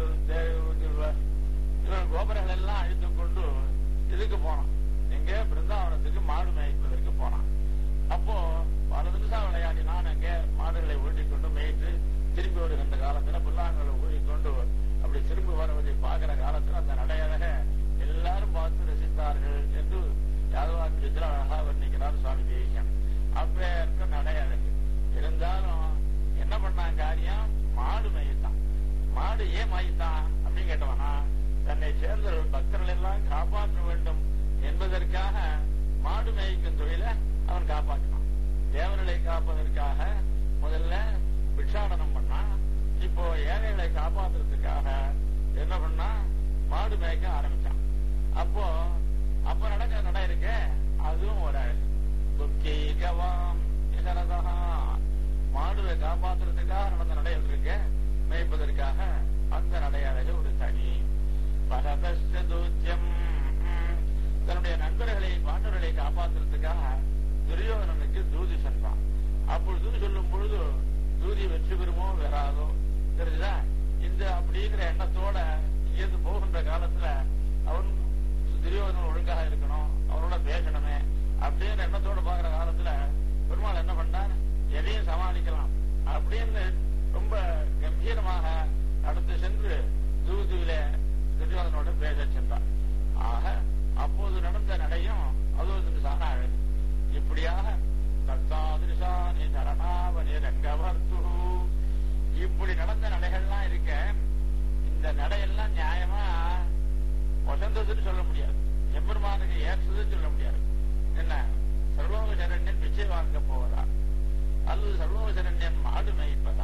இவள் கோபுரங்கள் எல்லாம் அழித்துக் கொண்டு இதுக்கு போனான் எங்க பிருந்தாவனத்துக்கு மாடு மேய்ப்பதற்கு போனான் அப்போ பல நிமிஷம் விளையாடி நான் அங்க மாடுகளை ஓட்டி திரும்பி வருகின்ற காலத்துல புல்லாங்களை ஊழிக்கொண்டு அப்படி திரும்பி வருவதை பார்க்கிற காலத்துல அந்த நடையழக எல்லாரும் பார்த்து ரசித்தார்கள் என்று யாதவாக்கியத்தில் அழகா வர்ணிக்கிறார் சுவாமி தேசியம் அப்ப இருக்க நடையழகு இருந்தாலும் என்ன பண்ணான் காரியம் மாடு மேய்த்தான் மாடு ஏன் மாய்த்தான் அப்படின்னு கேட்டவனா தன்னை சேர்ந்த பக்தர்கள் எல்லாம் காப்பாற்ற வேண்டும் என்பதற்காக மாடு மேய்க்கும் தொழிலை அவன் காப்பாற்றினான் தேவர்களை காப்பதற்காக முதல்ல பிக்ஷாடனம் பண்ணா இப்போ ஏழைகளை காப்பாத்துறதுக்காக என்ன பண்ணா மாடு மேய்க்க ஆரம்பிச்சான் அப்போ அப்ப நடக்க நட இருக்க அதுவும் ஒரு அழகு துர்க்கீகவாம் இதரதா மாடுவை காப்பாத்துறதுக்காக நடந்த நடைகள் இருக்க மேய்ப்பதற்காக அந்த நடை அழகு ஒரு தனி பரதஸ்ட தூத்தியம் தன்னுடைய நண்பர்களை பாண்டவர்களை காப்பாற்றுறதுக்காக துரியோதனனுக்கு தூதி சென்றான் அப்பொழுது தூதி சொல்லும் பொழுது தூதி வெற்றி பெறுமோ வராதோ தெரியுதா இந்த அப்படிங்கிற எண்ணத்தோட இங்கிருந்து போகின்ற காலத்துல அவன் துரியோதனன் ஒழுங்காக இருக்கணும் அவனோட பேசணுமே அப்படிங்கிற எண்ணத்தோட பாக்குற காலத்துல பெருமாள் என்ன பண்ணார் எதையும் சமாளிக்கலாம் அப்படின்னு ரொம்ப கம்பீரமாக நடந்து சென்று தூதுவில துரியோதனோட பேச சென்றார் ஆக அப்போது நடந்த நடையும் அது ஒரு சாண அழகு இப்படியாக தத்தாதிருஷானி சரணாவனி ரங்கவர்த்து இப்படி நடந்த நடைகள்லாம் இருக்க இந்த நடையெல்லாம் நியாயமா வசந்ததுன்னு சொல்ல முடியாது எம்பெருமானுக்கு ஏற்றதுன்னு சொல்ல முடியாது என்ன சர்வோக சரண்யன் பிச்சை வாங்க போவதா அல்லது சர்வோக சரண்யன் மாடு மேய்ப்பதா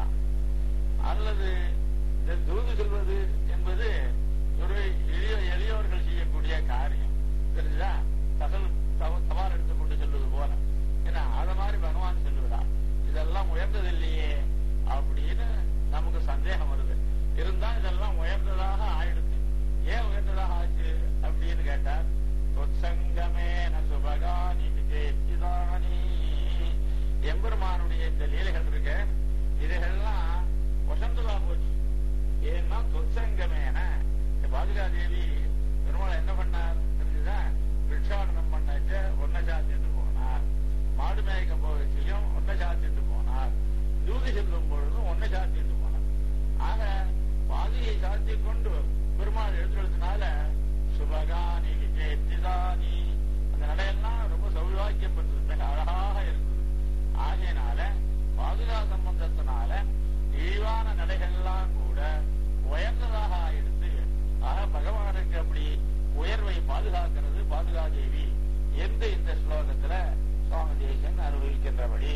அல்லது இந்த தூது சொல்வது என்பது ஒரு எளிய எளியோர்கள் செய்யக்கூடிய காரியம் தெரிஞ்சுதா தகவல் தவால் எடுத்துக்கொண்டு செல்வது போல ஏன்னா அத மாதிரி பகவான் சொல்லுகிறார் இதெல்லாம் உயர்ந்தது இல்லையே அப்படின்னு நமக்கு சந்தேகம் வருது இருந்தா இதெல்லாம் உயர்ந்ததாக ஆயிடுச்சு ஏன் உயர்ந்ததாக ஆச்சு அப்படின்னு கேட்டார் தொற்சங்கமே சுபகானி விஜயிதானி எம்பெருமானுடைய இந்த லீலைகள் இருக்க இதுகள்லாம் வசந்ததா போச்சு ஏன்னா தொற்சங்கமேன பாதுகாதேவி பெருமாள் என்ன பண்ணார் தெரிஞ்சுதா பிக்ஷாடனம் பண்ணச்ச ஒன்ன சாத்திட்டு போனார் மாடு மேய்க்க போகச்சியும் ஒன்ன சாத்திட்டு போனார் தூதி செல்லும் பொழுதும் ஒன்ன சாத்திட்டு போனார் ஆக பாதியை சாத்தி கொண்டு பெருமாள் எழுதுறதுனால சுபகானி விஜயத்திதானி அந்த நடையெல்லாம் ரொம்ப சௌபாக்கியம் பெற்றது மிக அழகாக இருக்குது ஆகையினால பாதுகா சம்பந்தத்தினால இழிவான நடைகள்லாம் கூட உயர்ந்ததாக ஆயிடுத்து ஆக பகவானுக்கு அப்படி உயர்வை பாதுகாக்கிறது பாதுகாதேவி எந்த இந்த ஸ்லோகத்துல சுவாமி தேசன் அனுபவிக்கின்றபடி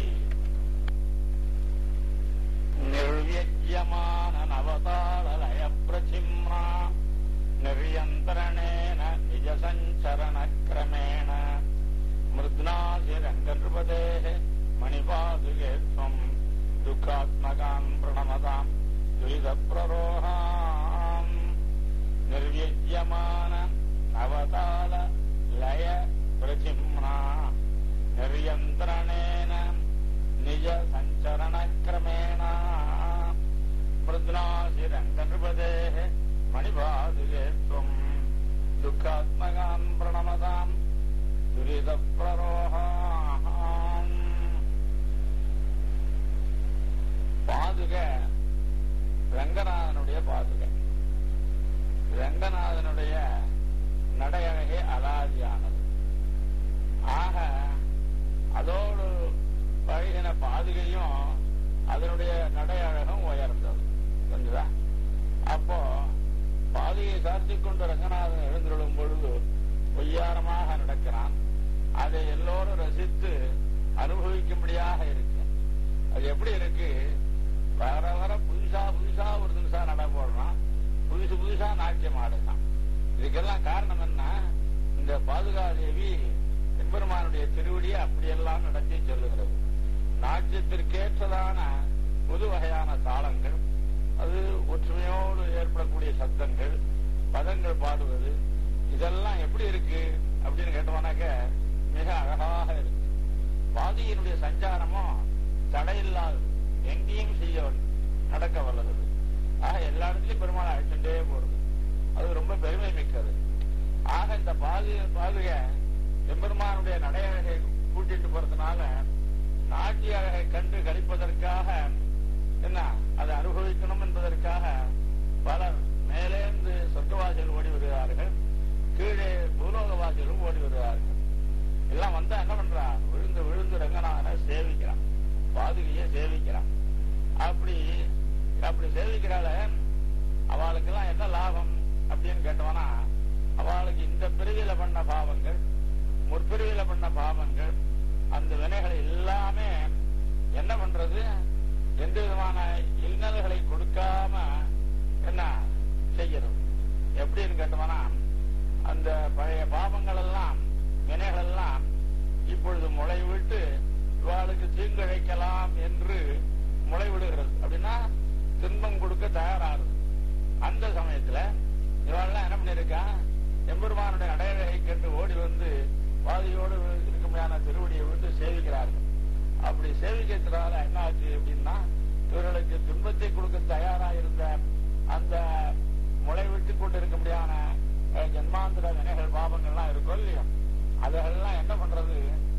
நிர்வியமான நவதாளய பிரசிம்னா நிர்யந்தரணேன நிஜ சஞ்சரண கிரமேண மிருத்னாசி ரங்கநிருபதே மணிபாதுகே त्वम् दुःखात्मकान् प्रणमताम् दुरितप्ररोहाम् निर्व्यज्यमान नवताल लय प्रचिम्ना निर्यन्त्रणेन निज सञ्चरणक्रमेण मृद्नासि रङ्गनृपदेः मणिपादुके त्वम् दुःखात्मकान् प्रणमताम् दुरितप्ररोहाम् பாதுக ரங்கநாதனுடைய பாதுகை ரங்கநாதனுடைய நடையழகே அலாதியானது ஆக அதோடு பழகின பாதுகையும் அதனுடைய நடையழகும் உயர்ந்தது புரிஞ்சுதா அப்போ பாதுகையை சார்த்தி கொண்டு ரங்கநாதன் எழுந்துள்ளும் பொழுது பொய்யாரமாக நடக்கிறான் அதை எல்லோரும் ரசித்து அனுபவிக்கும்படியாக இருக்கு அது எப்படி இருக்கு வர வர புதுசா புதுசா ஒரு தினசா நட போடுறான் புதுசு புதுசா நாட்டியம் ஆடுறான் இதுக்கெல்லாம் காரணம் என்ன இந்த பாதுகாதேவி எம்பெருமானுடைய திருவடியை அப்படியெல்லாம் நடத்தி சொல்லுகிறது நாட்டியத்திற்கேற்றதான புது வகையான தாளங்கள் அது ஒற்றுமையோடு ஏற்படக்கூடிய சத்தங்கள் பதங்கள் பாடுவது இதெல்லாம் எப்படி இருக்கு அப்படின்னு கேட்டோம்னாக்க மிக அழகாக இருக்கு பாதியினுடைய சஞ்சாரமும் தடையில்லாதது எங்கேயும் செய்ய நடக்க வல்லது ஆக எல்லா இடத்துலயும் பெருமாள் அழைச்சுட்டே போறது அது ரொம்ப பெருமை மிக்கது ஆக இந்த பாது பாதுக எம்பெருமானுடைய நடையழகை கூட்டிட்டு போறதுனால நாட்டிய அழகை கண்டு கழிப்பதற்காக என்ன அதை அனுபவிக்கணும் என்பதற்காக பலர் மேலேந்து சொர்க்கவாசிகள் ஓடி வருகிறார்கள் கீழே பூலோகவாசிகளும் ஓடி வருகிறார்கள் எல்லாம் வந்தா என்ன பண்றான் விழுந்து விழுந்து ரங்கநாதனை சேவிக்கிறான் பாதுகையை சேவிக்கிறான் அப்படி அப்படி சேவிக்கிறாள அவளுக்கெல்லாம் என்ன லாபம் அப்படின்னு கேட்டவனா அவளுக்கு இந்த பிரிவில பண்ண பாவங்கள் முற்பிரிவில பண்ண பாவங்கள் அந்த வினைகளை எல்லாமே என்ன பண்றது எந்த விதமான இன்னல்களை கொடுக்காம என்ன செய்கிறது எப்படின்னு கேட்டோம்னா அந்த பழைய பாவங்கள் எல்லாம் வினைகள் எல்லாம் இப்பொழுது முளை விட்டு இவாளுக்கு தீங்கிழைக்கலாம் என்று முளை விடுகிறது அப்படின்னா துன்பம் கொடுக்க தயாராகுது அந்த சமயத்துல இவாள்லாம் என்ன பண்ணிருக்கா எம்பெருமானுடைய அடையழகை கண்டு ஓடி வந்து பாதியோடு இருக்குமையான திருவடியை விட்டு சேவிக்கிறார்கள் அப்படி சேவிக்கிறதுனால என்ன ஆச்சு அப்படின்னா இவர்களுக்கு துன்பத்தை கொடுக்க தயாரா இருந்த அந்த முளை விட்டு கொண்டு இருக்க முடியாத ஜன்மாந்திர வினைகள் பாவங்கள்லாம் இருக்கும் இல்லையா அதெல்லாம் என்ன பண்றது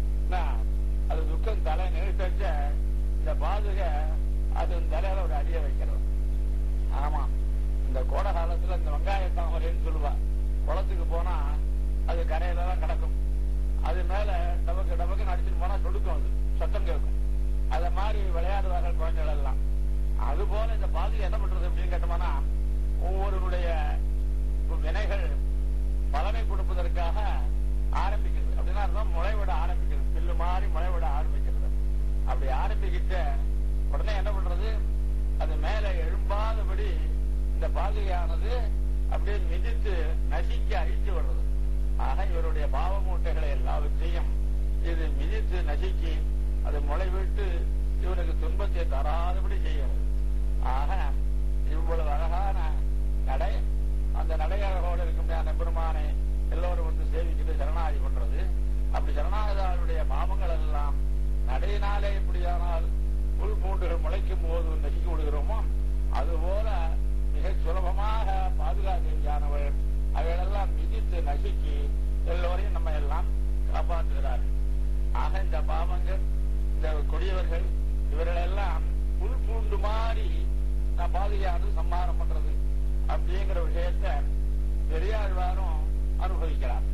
அது துக்கம் தலை நிறுத்தச்ச இந்த பாதுக அது தலையில ஒரு அடிய வைக்கிறது ஆமா இந்த கோடை காலத்துல இந்த வெங்காய தாமரைன்னு சொல்லுவா குளத்துக்கு போனா அது கரையில தான் கிடக்கும் அது மேல டபக்கு டபக்கு அடிச்சுட்டு போனா சொடுக்கும் அது சத்தம் கேட்கும் அத மாதிரி விளையாடுவார்கள் குழந்தைகள் எல்லாம் அது போல இந்த பாதுகை என்ன பண்றது அப்படின்னு கேட்டோம்னா ஒவ்வொருடைய வினைகள் பலனை கொடுப்பதற்காக ஆரம்பிக்கிறது அப்படின்னா அர்த்தம் முளைவிட ஆரம்பிக்கிறது பில்லு மாதிரி முளைவிட ஆரம்பிக்கிறது அப்படி ஆரம்பிக்கிட்ட உடனே என்ன பண்றது அது மேல எழும்பாதபடி இந்த பாதுகையானது அப்படியே மிதித்து நசிக்க அழித்து வர்றது ஆக இவருடைய பாவ மூட்டைகளை எல்லாவற்றையும் இது மிதித்து நசுக்கி அது முளைவிட்டு இவனுக்கு துன்பத்தை தராதபடி செய்கிறது ஆக இவ்வளவு அழகான நடை அந்த நடையழகோடு இருக்கும் பெருமானை எல்லோரும் வந்து சேவிக்கிட்டு சரணாகி பண்றது அப்படி சரணாகதாருடைய பாவங்கள் எல்லாம் நடையினாலே இப்படியானால் புல் பூண்டுகள் முளைக்கும் போது நசுக்கி விடுகிறோமோ அதுபோல மிக சுலபமாக பாதுகாதேவியானவள் அவைகளெல்லாம் மிதித்து நசுக்கி எல்லோரையும் நம்ம எல்லாம் காப்பாற்றுகிறார்கள் ஆக இந்த பாவங்கள் இந்த கொடியவர்கள் இவர்களெல்லாம் புல் பூண்டு மாறி நான் பாதுகாத்து சம்மாரம் பண்றது அப்படிங்கிற விஷயத்த பெரியாழ்வாரும் அனுபவிக்கிறார்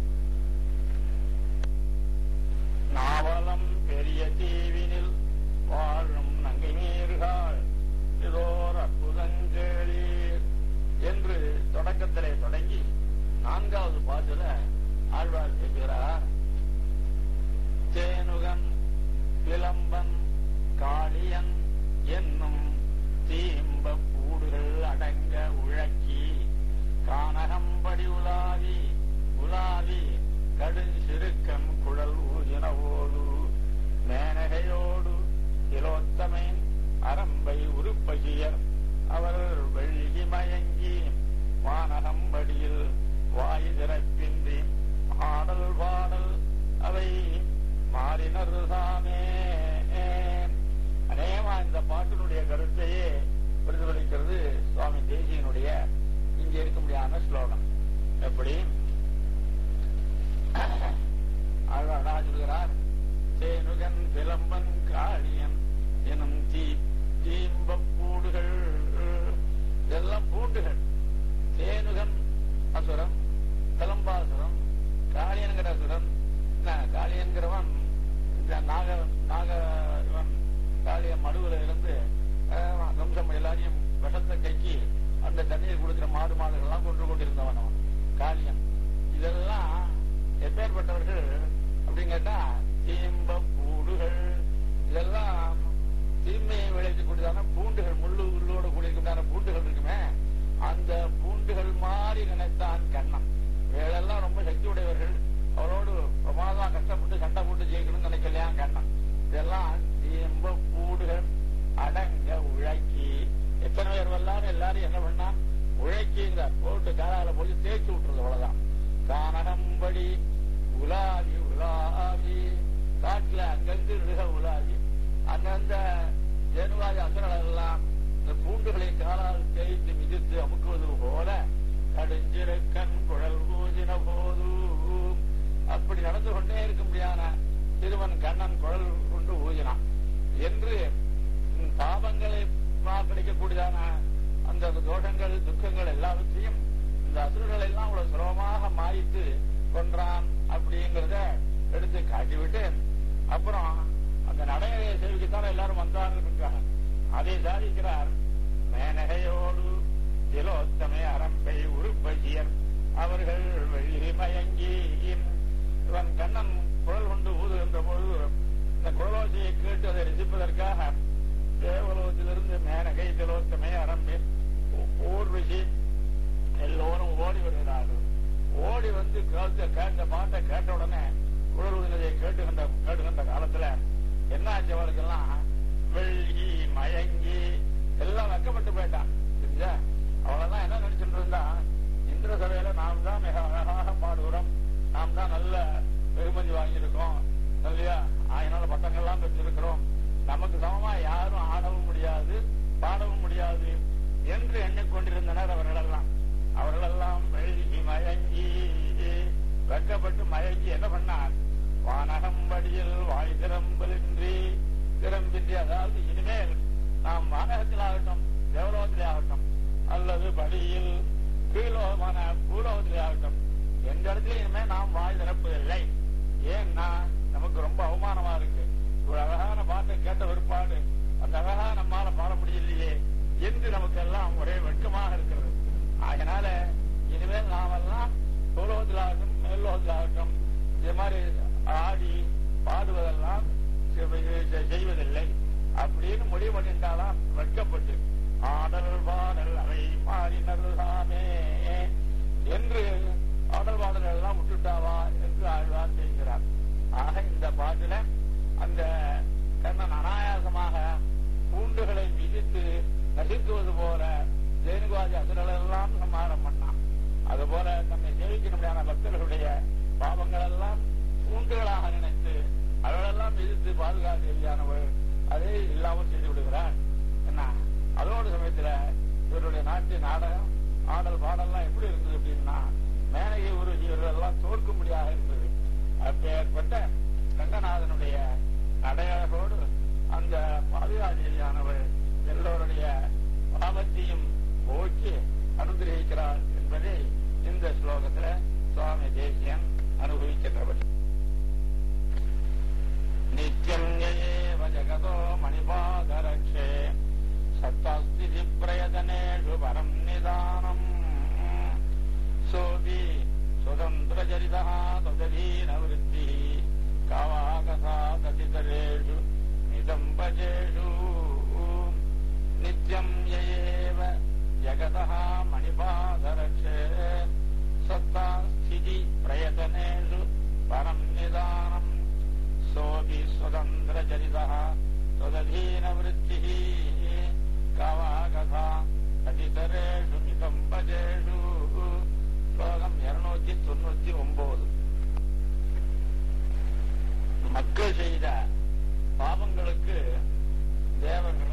நாவலம் பெரிய தீவினில் வாழும் நங்கை நீர்கள் இதோர் அற்புதங்களீர் என்று தொடக்கத்திலே தொடங்கி நான்காவது பாட்டுல ஆழ்வார் கேட்கிறார் தேனுகன் விளம்பன் காளியன் என்னும் தீம்ப பூடுகள் அடங்க உழக்கி கானகம்படி உலாவி உலாவி கடுஞ்சிறுக்கன் குழல் ஊதினவோடு மேனகையோடு திலோத்தமேன் அரம்பை உருப்பகியர் அவர் வெள்ளி மயங்கி வானகம்படியில் வாய் திறப்பின்றி ஆடல் பாடல் அவை மாறினர் சாமே அநேகமா இந்த பாட்டினுடைய கருத்தையே பிரதிபலிக்கிறது சுவாமி தேசியனுடைய இங்க இருக்க முடியாத ஸ்லோகம் எப்படி அழகா சொல்கிறார் தேனுகன் விளம்பன் காளியன் எனும் தீ தீம்ப பூடுகள் இதெல்லாம் பூண்டுகள் தேனுகன் அசுரன் கலம்பாசுரன் காளியன்கிற அசுரன் காளியன்கிறவன் இந்த நாக நாக இவன் காளிய மடுவுல இருந்து வம்சம் எல்லாரையும் விஷத்தை கைக்கி அந்த தண்ணீர் கொடுக்கிற மாடு மாடுகள்லாம் கொன்று கொண்டிருந்தவன் அவன் காளியன் இதெல்லாம் எப்பேற்பட்டவர்கள் அப்படின்னு கேட்டா தீம்ப பூடுகள் இதெல்லாம் தீமையை விளைவிக்கக்கூடியதான பூண்டுகள் முள்ளு உள்ளோடு கூடியிருக்கின்ற பூண்டுகள் இருக்குமே அந்த பூண்டுகள் மாறி நினைத்தான் கண்ணன் இவைகளெல்லாம் ரொம்ப சக்தி உடையவர்கள் அவரோடு பிரமாதம் கஷ்டப்பட்டு சண்டை போட்டு ஜெயிக்கணும்னு நினைக்கலையா கண்ணன் இதெல்லாம் தீம்ப பூடுகள் அடங்க உழைக்கி எத்தனை பேர் வரலாறு எல்லாரும் என்ன பண்ணா உழைக்கிங்கிறார் போட்டு காலால போய் தேய்ச்சி விட்டுறது அவ்வளவுதான் கானகம்படி உலாவி உலாவி காட்டுல அங்கங்கு நிக உலாவி அந்தந்த ஜெனுவாதி அசுரர்கள் எல்லாம் இந்த பூண்டுகளை காலால் தேய்த்து மிதித்து அமுக்குவது போல கடுஞ்சிருக்கன் குழல் ஊதின போது அப்படி நடந்து கொண்டே இருக்க முடியாத சிறுவன் கண்ணன் குழல் கொண்டு ஊதினான் என்று பாவங்களை சுலபமாக கிடைக்கக்கூடியதான அந்த தோஷங்கள் துக்கங்கள் எல்லாவற்றையும் இந்த அசுரர்கள் எல்லாம் அவ்வளவு சுலபமாக மாறித்து கொன்றான் அப்படிங்கிறத எடுத்து காட்டிவிட்டு அப்புறம் அந்த நடையை சேவிக்கத்தான் எல்லாரும் வந்தார்கள் இருக்காங்க அதை சாதிக்கிறார் மேனகையோடு திலோத்தமை அரம்பை உருப்பசியர் அவர்கள் வெள்ளி மயங்கி இவன் கண்ணன் குரல் கொண்டு ஊதுகின்ற பொழுது இந்த குரலோசையை கேட்டு அதை ரசிப்பதற்காக தேவலோகத்திலிருந்து மேனகை திலோத்தமை அரம்பை ஊர்வசி எல்லோரும் ஓடி வருகிறார்கள் ஓடி வந்து கேட்ட கேட்ட பாட்டை கேட்ட உடனே குரல் ஊதினதை கேட்டுகின்ற கேட்டுகின்ற காலத்துல என்ன ஆச்சு அவளுக்கெல்லாம் வெள்ளி மயங்கி எல்லாம் வெக்கப்பட்டு போயிட்டான் சரியா அவளெல்லாம் என்ன நினைச்சுட்டு இருந்தா இந்திர சபையில நாம் தான் மிக அழகாக பாடுகிறோம் நாம் தான் நல்ல வெகுமதி வாங்கியிருக்கோம் இல்லையா அதனால பட்டங்கள்லாம் பெற்றிருக்கிறோம் நமக்கு சமமா யாரும் ஆடவும் முடியாது பாடவும் முடியாது என்று எண்ணிக்கொண்டிருந்தனர் அவர்களெல்லாம் அவர்களெல்லாம் வெள்ளி மயங்கி வெக்கப்பட்டு மயங்கி என்ன பண்ணார் வானகம்படியில் வாய் திறம்பலின்றி திறம்பின்றி அதாவது இனிமேல் நாம் வானகத்தில் ஆகட்டும் தேவலோகத்திலே ஆகட்டும் அல்லது படியில் கீழோகமான பூலோகத்திலே ஆகட்டும் எந்த இடத்துல இனிமே நாம் வாய் திறப்பதில்லை ஏன்னா நமக்கு ரொம்ப அவமானமா இருக்கு ஒரு அழகான பாட்டை கேட்ட பிற்பாடு அந்த அழகா நம்மால பாட முடியலையே என்று நமக்கு எல்லாம் ஒரே வெட்கமாக இருக்கிறது அதனால இனிமேல் நாமெல்லாம் பூலோகத்தில் ஆகட்டும் மேல்லோகத்தில் ஆகட்டும் இது மாதிரி ஆடி பாடுவதெல்லாம் செய்வதில்லை அப்படின்னு முடிவு பண்ணிட்டாலாம் வெட்கப்பட்டு ஆடல் பாடல் அவை மாறினருதாமே என்று ஆடல் பாடல்கள் எல்லாம் விட்டுட்டாவா என்று ஆழ்வார் செய்கிறார் ஆக இந்த பாட்டுல அந்த கண்ணன் அனாயாசமாக பூண்டுகளை விதித்து நசித்துவது போல ஜெயனுகாதி அசுரர்கள் எல்லாம் சம்மாரம் பண்ணான் அதுபோல தன்னை சேவிக்கணுமையான பக்தர்களுடைய பாவங்கள் எல்லாம் பூண்டுகளாக நினைத்து அவர்களெல்லாம் எதிர்த்து பாதுகாத்து எளியானவர் அதை இல்லாமல் செய்து விடுகிறார் என்ன அதோடு சமயத்துல இவருடைய நாட்டு நாடகம் ஆடல் பாடல்லாம் எப்படி இருந்தது அப்படின்னா மேனகை உருவி இவர்கள் எல்லாம் தோற்கும்படியாக இருந்தது அப்பேற்பட்ட ரங்கநாதனுடைய நடையழகோடு அந்த பாதுகாதியானவர் எல்லோருடைய பாவத்தையும் போக்கி அனுகிரகிக்கிறார் என்பதை இந்த ஸ்லோகத்துல சுவாமி தேசியன் அனுபவிக்கின்றவர் நித்யம் ஏவ ஜகதோ மணிபாதரக்ஷே சத்தாஸ்திதி பிரயதனேஷு பரம் நிதானம் சோபி சுதந்திரச்சரிதா தததீனவருத்தி காவாகசா ததிதரேஷு நிதம்பஜேஷு நித்யம் ஏவ ஜகதः மணிபாதரக்ஷே சத்தா ஸ்திதி பிரயத்தனேஷு பரம் நிதானம் சோபி சுதந்திரச்சரிதः त्वदधीनवृत्तिः கவாகதா அதிதரேஷு நிதம்பஜேஷு ஸ்லோகம் இருநூத்தி தொண்ணூத்தி ஒன்பது மக்கள் செய்த பாவங்களுக்கு தேவன்